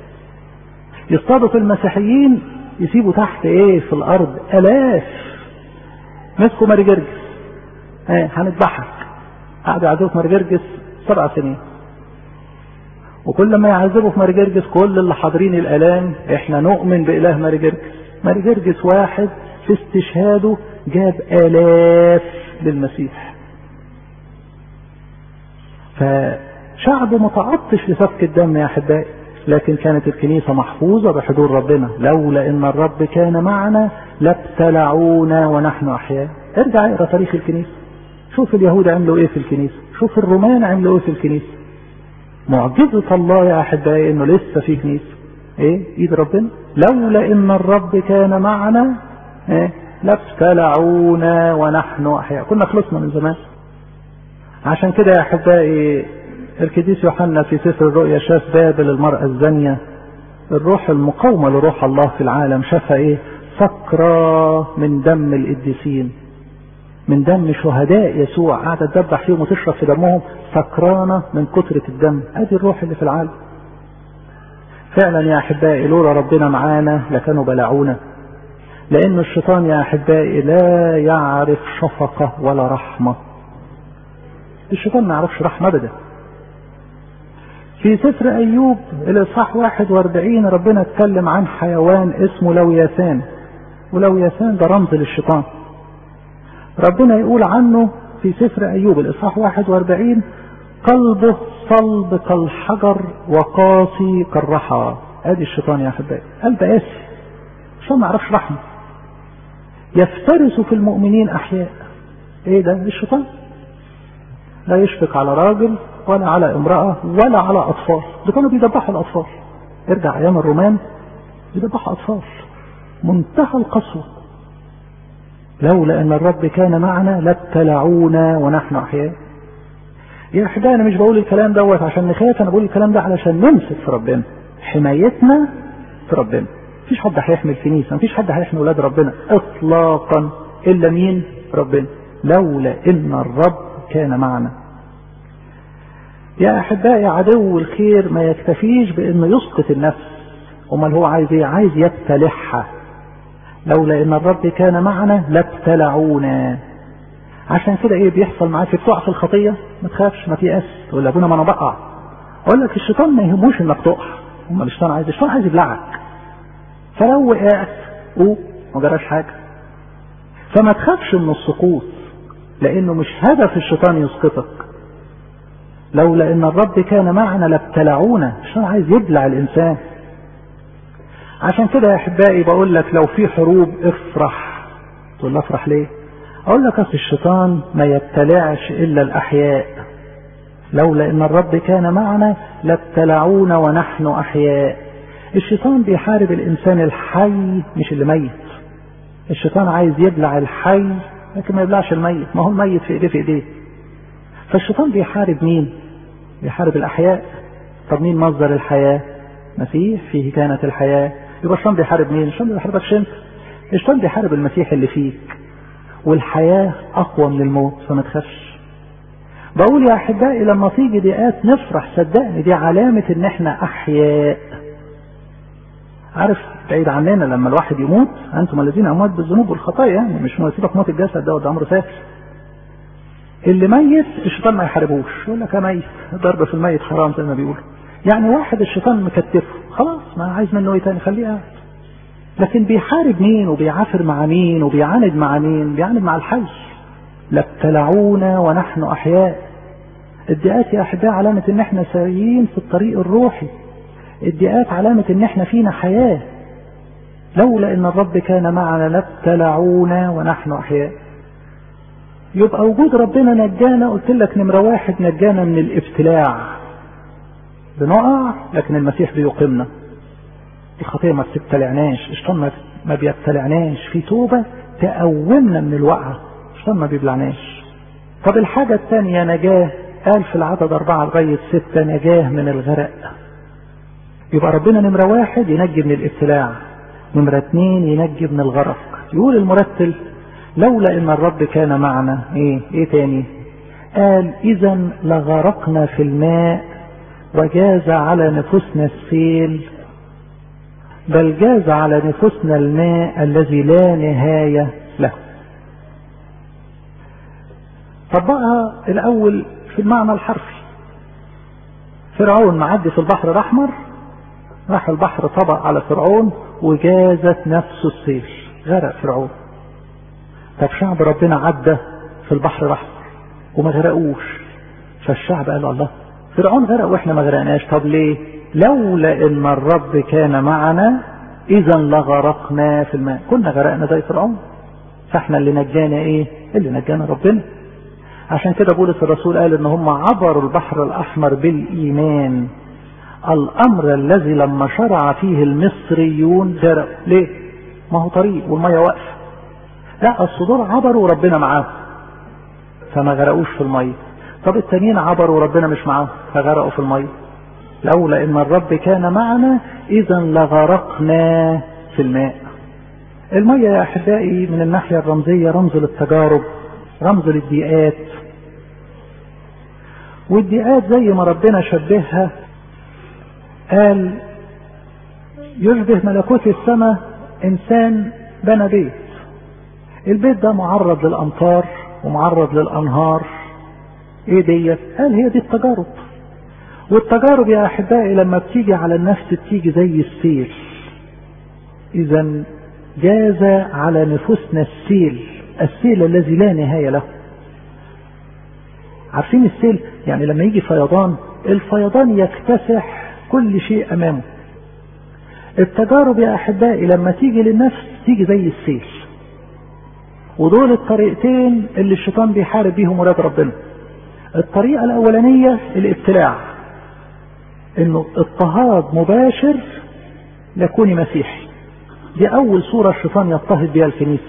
يصطادوا في المسيحيين يسيبوا تحت ايه في الارض الاف مسكوا ماري جرجس ايه هنذبحك قعدوا يعذبوا في ماري جرجس سبع سنين وكل ما يعذبوا في ماري جرجس كل اللي حاضرين الالام احنا نؤمن باله ماري جرجس ماري جرجس واحد في استشهاده جاب الاف للمسيح ف شعب متعطش لسفك الدم يا احبائي لكن كانت الكنيسة محفوظة بحضور ربنا لولا ان الرب كان معنا لابتلعونا ونحن احياء ارجع اقرا تاريخ الكنيسة شوف اليهود عملوا ايه في الكنيسة شوف الرومان عملوا ايه في الكنيسة معجزة الله يا احبائي انه لسه في كنيسة ايه ايد ربنا لولا ان الرب كان معنا ايه لابتلعونا ونحن احياء كنا خلصنا من زمان عشان كده يا احبائي القديس يوحنا في سفر الرؤيا شاف بابل المرأة الزانية الروح المقاومة لروح الله في العالم شافها ايه سكرة من دم القديسين من دم شهداء يسوع قاعدة تدبح فيهم وتشرب في دمهم سكرانة من كثرة الدم ادي الروح اللي في العالم فعلا يا احبائي لولا ربنا معانا لكانوا بلعونا لان الشيطان يا احبائي لا يعرف شفقة ولا رحمة الشيطان ما يعرفش رحمة ابدا في سفر ايوب الاصحاح 41 ربنا اتكلم عن حيوان اسمه لوياثان ولوياثان ده رمز للشيطان ربنا يقول عنه في سفر ايوب الاصحاح 41 قلبه صلب كالحجر وقاسي كالرحى ادي الشيطان يا احبائي قلب قاسي عشان ما يعرفش رحمه يفترس في المؤمنين أحياء إيه ده الشيطان لا يشفق على راجل ولا على امرأة ولا على أطفال ده كانوا بيذبحوا الأطفال ارجع أيام الرومان بيذبحوا أطفال منتهى القسوة لولا أن الرب كان معنا لابتلعونا ونحن أحياء يا أحبائي أنا مش بقول الكلام دوت عشان نخاف أنا بقول الكلام ده علشان نمسك في ربنا حمايتنا في ربنا مفيش حد هيحمي الكنيسة مفيش حد هيحمي ولاد ربنا إطلاقا إلا مين ربنا لولا إن الرب كان معنا يا أحبائي عدو الخير ما يكتفيش بأنه يسقط النفس أمال هو عايز إيه عايز يبتلعها لولا إن الرب كان معنا لابتلعونا عشان كده إيه بيحصل معاك تقع في الخطية ما تخافش ما تيأس تقول لأبونا ما أنا بقع أقول لك الشيطان ما يهموش إنك تقع أمال الشيطان عايز الشيطان عايز يبلعك فلو وقعت قوم ما جراش حاجة فما تخافش من السقوط لأنه مش هدف الشيطان يسقطك لولا ان الرب كان معنا لابتلعونا الشيطان عايز يبلع الانسان عشان كده يا احبائي بقول لك لو في حروب افرح تقول افرح ليه اقول لك اصل الشيطان ما يبتلعش الا الاحياء لولا ان الرب كان معنا لابتلعونا ونحن احياء الشيطان بيحارب الانسان الحي مش اللي ميت الشيطان عايز يبلع الحي لكن ما يبلعش الميت ما هو الميت في ايديه في ايديه فالشيطان بيحارب مين بيحارب الأحياء طب مين مصدر الحياة مسيح فيه كانت الحياة يبقى الشيطان بيحارب مين الشيطان ما بيحاربكش انت الشيطان بيحارب المسيح اللي فيك والحياة أقوى من الموت فما تخافش بقول يا أحبائي لما تيجي ضيقات نفرح صدقني دي علامة إن إحنا أحياء عارف بعيد عننا لما الواحد يموت أنتم الذين أموات بالذنوب والخطايا يعني مش سيبك موت الجسد ده ده أمر سهل اللي ميت الشيطان ما يحاربوش يقول لك ميت ضرب في الميت حرام زي ما بيقولوا يعني واحد الشيطان مكتفه خلاص ما عايز منه ايه تاني خليه قاعد لكن بيحارب مين وبيعافر مع مين وبيعاند مع مين بيعاند مع الحي لابتلعونا ونحن احياء الدقات يا احبائي علامة ان احنا ساريين في الطريق الروحي الدقات علامة ان احنا فينا حياة لولا ان الرب كان معنا لابتلعونا ونحن احياء يبقى وجود ربنا نجانا قلت لك نمرة واحد نجانا من الابتلاع بنقع لكن المسيح بيقيمنا الخطية ما بتبتلعناش الشيطان ما بيبتلعناش في توبة تقومنا من الوقعة الشيطان ما بيبلعناش طب الحاجة الثانية نجاة قال في العدد أربعة لغاية ستة نجاه من الغرق يبقى ربنا نمرة واحد ينجي من الابتلاع نمرة اثنين ينجي من الغرق يقول المرتل لولا ان الرب كان معنا ايه ايه تاني قال اذا لغرقنا في الماء وجاز على نفوسنا السيل بل جاز على نفوسنا الماء الذي لا نهاية له طبقها الاول في المعنى الحرفي فرعون معدي في البحر الاحمر راح البحر طبق على فرعون وجازت نفسه السيل غرق فرعون طب شعب ربنا عدى في البحر الاحمر وما غرقوش فالشعب قال الله فرعون غرق واحنا ما غرقناش طب ليه لولا ان الرب كان معنا اذا لغرقنا في الماء كنا غرقنا زي فرعون فاحنا اللي نجانا ايه اللي نجانا ربنا عشان كده بولس الرسول قال ان هم عبروا البحر الاحمر بالايمان الامر الذي لما شرع فيه المصريون غرقوا ليه ما هو طريق والميه واقفه لا الصدور عبروا وربنا معاهم فما غرقوش في المية طب التانيين عبروا وربنا مش معاهم فغرقوا في المية لولا ان الرب كان معنا اذا لغرقنا في الماء المية يا احبائي من الناحية الرمزية رمز للتجارب رمز للضيقات والضيقات زي ما ربنا شبهها قال يشبه ملكوت السماء انسان بنى بيت البيت ده معرض للامطار ومعرض للانهار ايه ديت قال هي دي التجارب والتجارب يا احبائي لما بتيجي على النفس بتيجي زي السيل اذا جاز على نفوسنا السيل السيل الذي لا نهايه له عارفين السيل يعني لما يجي فيضان الفيضان يكتسح كل شيء امامه التجارب يا احبائي لما تيجي للنفس تيجي زي السيل ودول الطريقتين اللي الشيطان بيحارب بيهم ولاد ربنا الطريقة الأولانية الابتلاع انه اضطهاد مباشر لكوني مسيحي دي أول صورة الشيطان يضطهد بها الكنيسة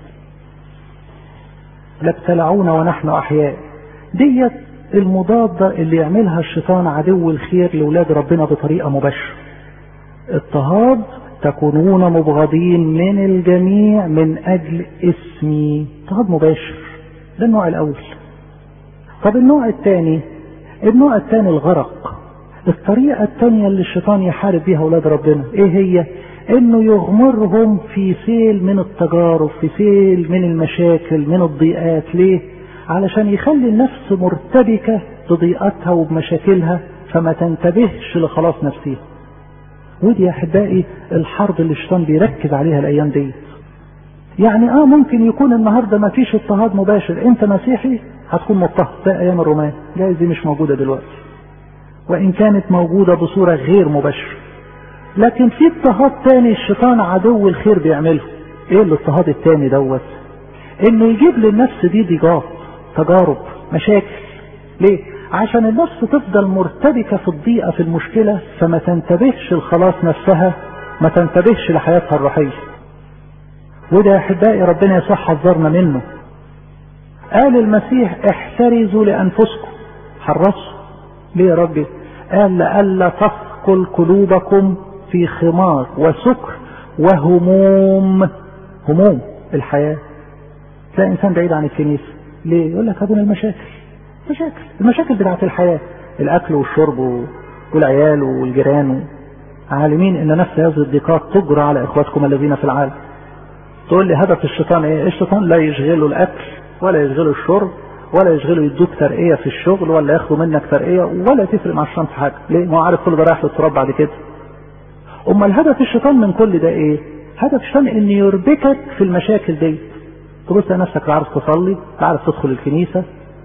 لابتلعونا ونحن أحياء ديت المضادة اللي يعملها الشيطان عدو الخير لولاد ربنا بطريقة مباشرة اضطهاد تكونون مبغضين من الجميع من أجل اسمي اضطهاد مباشر ده النوع الأول طب النوع الثاني النوع الثاني الغرق الطريقة الثانية اللي الشيطان يحارب بيها أولاد ربنا إيه هي؟ إنه يغمرهم في سيل من التجارب في سيل من المشاكل من الضيقات ليه؟ علشان يخلي النفس مرتبكة بضيقتها وبمشاكلها فما تنتبهش لخلاص نفسها ودي يا احبائي الحرب اللي الشيطان بيركز عليها الايام دي يعني اه ممكن يكون النهارده ما فيش اضطهاد مباشر انت مسيحي هتكون مضطهد زي ايام الرومان جايز دي مش موجوده دلوقتي وان كانت موجوده بصوره غير مباشره لكن في اضطهاد تاني الشيطان عدو الخير بيعمله ايه الاضطهاد التاني دوت انه يجيب للنفس دي ضيقات تجارب مشاكل ليه عشان النفس تفضل مرتبكة في الضيقة في المشكلة فما تنتبهش لخلاص نفسها ما تنتبهش لحياتها الروحية وده يا احبائي ربنا يسوع حذرنا منه قال المسيح احترزوا لانفسكم حرصوا ليه يا ربي قال لئلا تثقل قلوبكم في خمار وسكر وهموم هموم الحياة تلاقي انسان بعيد عن الكنيسة ليه يقول لك ابونا المشاكل مشاكل المشاكل بتاعت الحياة الأكل والشرب والعيال والجيران عالمين أن نفس هذه الضيقات تجرى على إخواتكم الذين في العالم تقول لي هدف الشيطان إيه؟ الشيطان لا يشغله الأكل ولا يشغله الشرب ولا يشغله يدوك ترقية في الشغل ولا ياخدوا منك ترقية ولا تفرق مع الشيطان في حاجة ليه؟ ما هو عارف كل ده رايح للتراب بعد كده أمال هدف الشيطان من كل ده إيه؟ هدف الشيطان إن يربكك في المشاكل دي تبص نفسك لا عارف تصلي لا عارف تدخل الكنيسة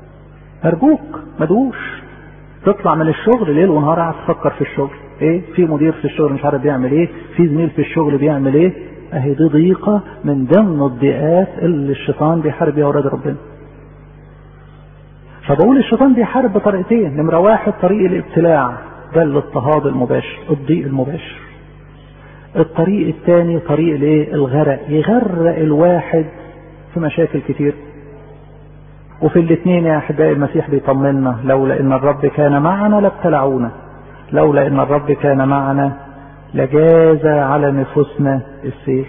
أرجوك مدوش تطلع من الشغل ليل ونهار قاعد تفكر في الشغل ايه في مدير في الشغل مش عارف بيعمل ايه في زميل في الشغل بيعمل ايه اهي دي ضيقة من ضمن الضيقات اللي الشيطان بيحارب بيها اولاد ربنا فبقول الشيطان بيحارب بطريقتين نمرة واحد طريق الابتلاع ده الاضطهاد المباشر الضيق المباشر الطريق الثاني طريق الايه الغرق يغرق الواحد في مشاكل كتير وفي الاثنين يا احبائي المسيح بيطمنا لولا ان الرب كان معنا لابتلعونا لولا ان الرب كان معنا لجاز على نفوسنا السيل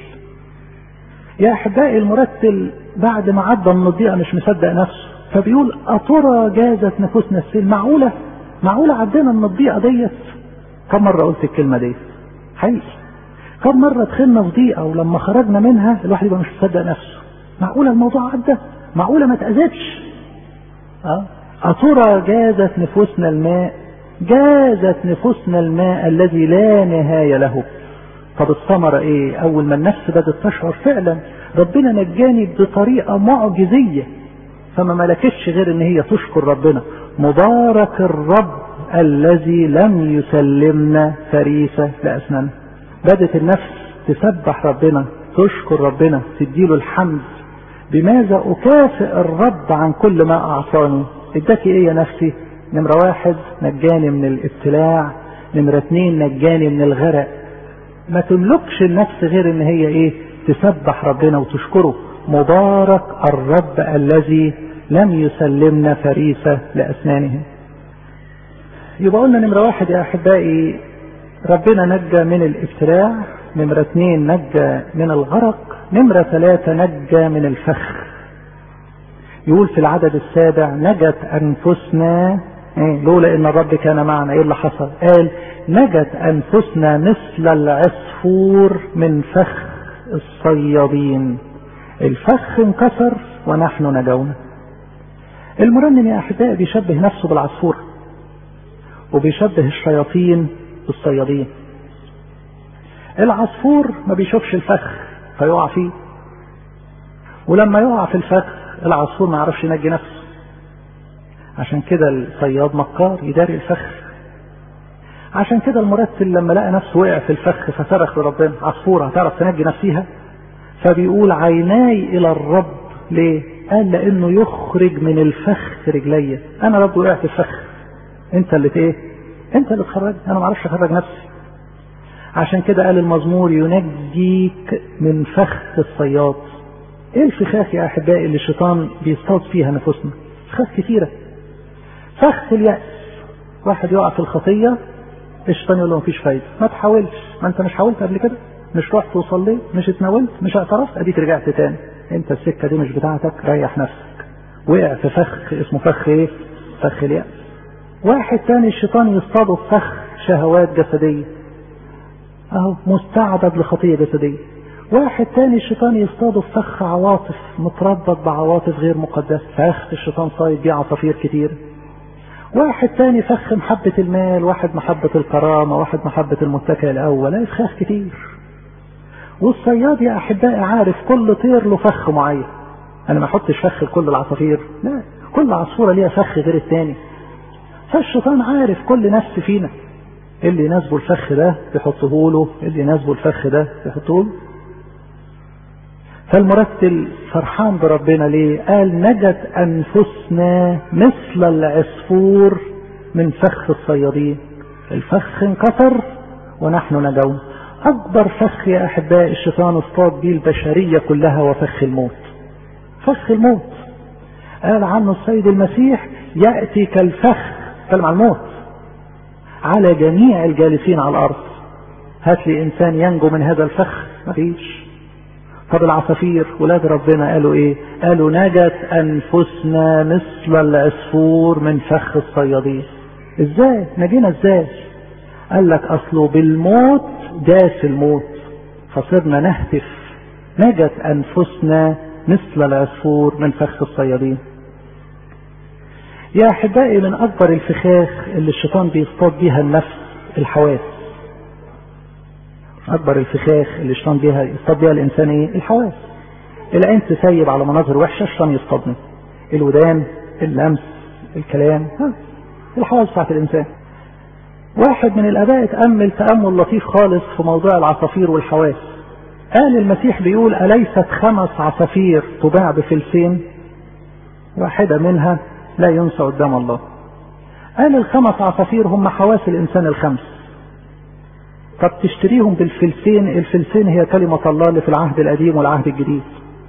يا احبائي المرتل بعد ما عدى من الضيقه مش مصدق نفسه فبيقول أترى جازت نفوسنا السيل معقولة معقولة عدينا من الضيقة ديت كم مرة قلت الكلمة ديت حقيقي كم مرة دخلنا في ضيقة ولما خرجنا منها الواحد يبقى مش مصدق نفسه معقولة الموضوع عدى معقولة ما تأذتش أه؟ أترى جازت نفوسنا الماء جازت نفوسنا الماء الذي لا نهاية له طب الثمرة ايه اول ما النفس بدأت تشعر فعلا ربنا نجاني بطريقة معجزية فما ملكتش غير ان هي تشكر ربنا مبارك الرب الذي لم يسلمنا فريسة لأسنان بدت النفس تسبح ربنا تشكر ربنا تديله الحمد بماذا أكافئ الرب عن كل ما أعطاني اداكي ايه يا نفسي نمرة واحد نجاني من الابتلاع نمرة اتنين نجاني من الغرق ما تملكش النفس غير ان هي ايه تسبح ربنا وتشكره مبارك الرب الذي لم يسلمنا فريسة لأسنانه يبقى قلنا نمرة واحد يا أحبائي ربنا نجى من الابتلاع نمرة اثنين نجى من الغرق نمرة ثلاثة نجى من الفخ يقول في العدد السابع نجت أنفسنا إيه لولا إن الرب كان معنا إيه اللي حصل قال نجت أنفسنا مثل العصفور من فخ الصيادين الفخ انكسر ونحن نجونا المرنم يا أحبائي بيشبه نفسه بالعصفور وبيشبه الشياطين بالصيادين العصفور ما بيشوفش الفخ فيقع فيه ولما يقع في الفخ العصفور ما يعرفش ينجي نفسه عشان كده الصياد مكار يداري الفخ عشان كده المرتل لما لقى نفسه وقع في الفخ فصرخ لربنا عصفورة هتعرف تنجي نفسيها فبيقول عيناي إلى الرب ليه قال لانه يخرج من الفخ رجلي انا رب وقعت في فخ انت اللي ايه انت اللي تخرجني انا ما اعرفش اخرج نفسي عشان كده قال المزمور ينجيك من فخ الصياد ايه الفخاخ يا احبائي اللي الشيطان بيصطاد فيها نفوسنا فخاخ كتيرة فخ اليأس واحد يقع في الخطية الشيطان يقول له مفيش فايدة ما تحاولش ما انت مش حاولت قبل كده مش رحت وصليت مش اتناولت مش اعترفت اديك رجعت تاني انت السكة دي مش بتاعتك ريح نفسك وقع في فخ اسمه فخ ايه فخ اليأس واحد تاني الشيطان يصطاده في فخ شهوات جسدية اهو مستعبد لخطية جسدية واحد تاني الشيطان يصطاده في فخ عواطف متربط بعواطف غير مقدسة فخ الشيطان صايد بيه عصافير كتير واحد تاني فخ محبة المال واحد محبة الكرامة واحد محبة المتكئ الأول أي فخاخ كتير والصياد يا أحبائي عارف كل طير له فخ معين أنا ما أحطش فخ لكل العصافير لا كل عصفورة ليها فخ غير التاني فالشيطان عارف كل نفس فينا اللي يناسبه الفخ ده يحطه له اللي يناسبه الفخ ده يحطه له فالمرتل فرحان بربنا ليه قال نجت أنفسنا مثل العصفور من فخ الصيادين الفخ انكسر ونحن نجون أكبر فخ يا أحبائي الشيطان اصطاد به البشرية كلها وفخ الموت فخ الموت قال عنه السيد المسيح يأتي كالفخ كلم عن الموت على جميع الجالسين على الأرض هات لي إنسان ينجو من هذا الفخ مفيش طب العصافير ولاد ربنا قالوا ايه قالوا نجت انفسنا مثل العصفور من فخ الصيادين ازاي نجينا ازاي قال لك اصله بالموت داس الموت فصرنا نهتف نجت انفسنا مثل العصفور من فخ الصيادين يا احبائي من اكبر الفخاخ اللي الشيطان بيصطاد بيها النفس الحواس اكبر الفخاخ اللي الشيطان بيها يصطاد بيها الانسان ايه الحواس العين تسيب على مناظر وحشه الشيطان يصطادني الودان اللمس الكلام ها الحواس بتاعت الانسان واحد من الاباء تامل تامل لطيف خالص في موضوع العصافير والحواس قال المسيح بيقول اليست خمس عصافير تباع بفلسين واحدة منها لا ينسى قدام الله قال الخمس عصافير هم حواس الإنسان الخمس طب تشتريهم بالفلسين الفلسين هي كلمة الله اللي في العهد القديم والعهد الجديد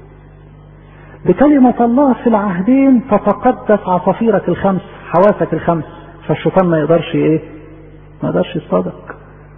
بكلمة الله في العهدين تتقدس عصافيرك الخمس حواسك الخمس فالشيطان ما يقدرش ايه ما يقدرش يصطادك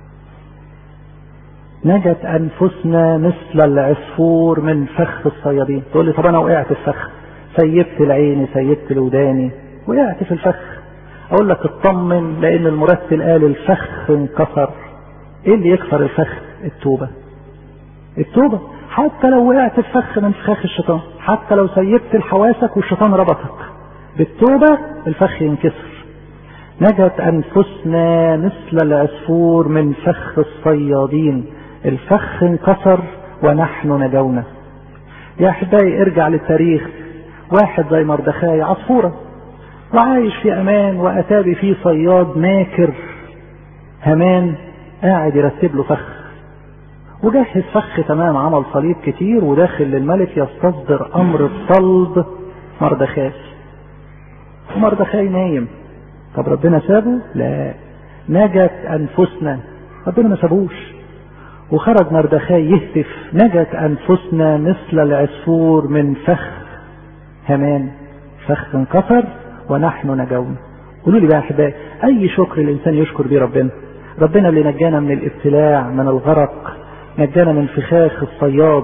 نجت انفسنا مثل العصفور من فخ الصيادين تقول لي طب انا وقعت في فخ سيبت العين سيبت الوداني وقعت في الفخ اقول لك اطمن لان المرتل قال الفخ انكسر ايه اللي يكسر الفخ التوبه التوبه حتى لو وقعت في فخ من فخاخ الشيطان حتى لو سيبت الحواسك والشيطان ربطك بالتوبه الفخ ينكسر نجت انفسنا مثل العصفور من فخ الصيادين الفخ انكسر ونحن نجونا يا احبائي ارجع للتاريخ واحد زي مردخاي عصفورة وعايش في امان واتى فيه صياد ماكر همان قاعد يرتب له فخ وجهز فخ تمام عمل صليب كتير وداخل للملك يستصدر امر بصلب مردخاي ومردخاي نايم طب ربنا سابه لا نجت انفسنا ربنا ما سابوش وخرج مردخاي يهتف نجت انفسنا مثل العصفور من فخ همان فخ انكسر ونحن نجونا قولوا لي بقى يا احبائي اي شكر الانسان يشكر بيه ربنا ربنا اللي نجانا من الابتلاع من الغرق نجانا من فخاخ الصياد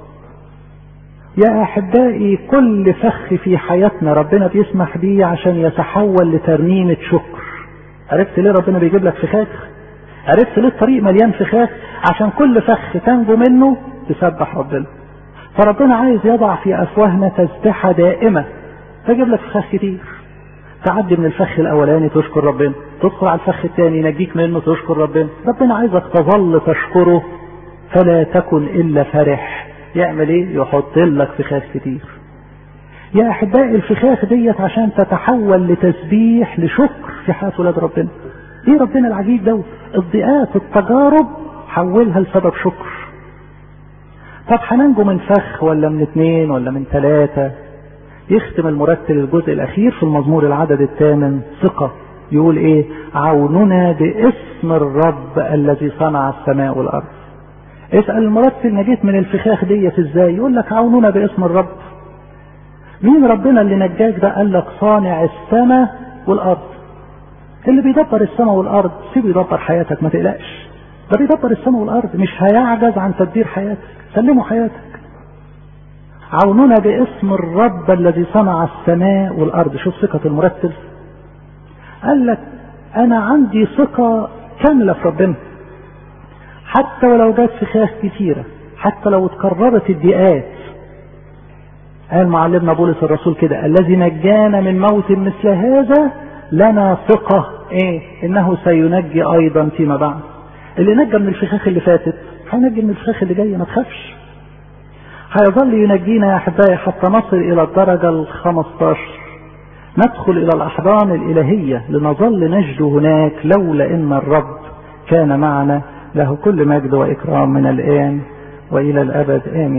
يا احبائي كل فخ في حياتنا ربنا بيسمح بيه عشان يتحول لترنيمة شكر عرفت ليه ربنا بيجيب لك فخاخ عرفت ليه الطريق مليان فخاخ عشان كل فخ تنجو منه تسبح ربنا فربنا عايز يضع في افواهنا تسبحة دائمة فيجيب لك فخاخ كتير تعدي من الفخ الاولاني تشكر ربنا تدخل على الفخ الثاني ينجيك منه تشكر ربنا ربنا عايزك تظل تشكره فلا تكن الا فرح يعمل ايه يحط لك فخاخ كتير يا احبائي الفخاخ ديت عشان تتحول لتسبيح لشكر في حياه ولاد ربنا ايه ربنا العجيب ده الضيقات التجارب حولها لسبب شكر طب هننجو من فخ ولا من اتنين ولا من ثلاثة يختم المرتل الجزء الأخير في المزمور العدد الثامن ثقة يقول ايه عوننا باسم الرب الذي صنع السماء والأرض اسأل المرتل نجيت من الفخاخ ديت ازاي يقول لك عوننا باسم الرب مين ربنا اللي نجاك ده قال لك صانع السماء والأرض اللي بيدبر السماء والأرض سيبه يدبر حياتك ما تقلقش ده بيدبر السماء والأرض مش هيعجز عن تدبير حياتك سلمه حياتك عوننا باسم الرب الذي صنع السماء والأرض شوف ثقة المرتل قال لك أنا عندي ثقة كاملة في ربنا حتى ولو جت فخاخ كثيرة حتى لو اتكررت الضيقات قال معلمنا بولس الرسول كده الذي نجانا من موت مثل هذا لنا ثقة ايه انه سينجي ايضا فيما بعد اللي نجى من الفخاخ اللي فاتت هينجي من الفخاخ اللي جايه ما تخافش هيظل ينجينا يا احبائي حتى نصل الى الدرجة الخمستاشر ندخل الى الاحضان الالهية لنظل نجد هناك لولا ان الرب كان معنا له كل مجد واكرام من الان والى الابد امين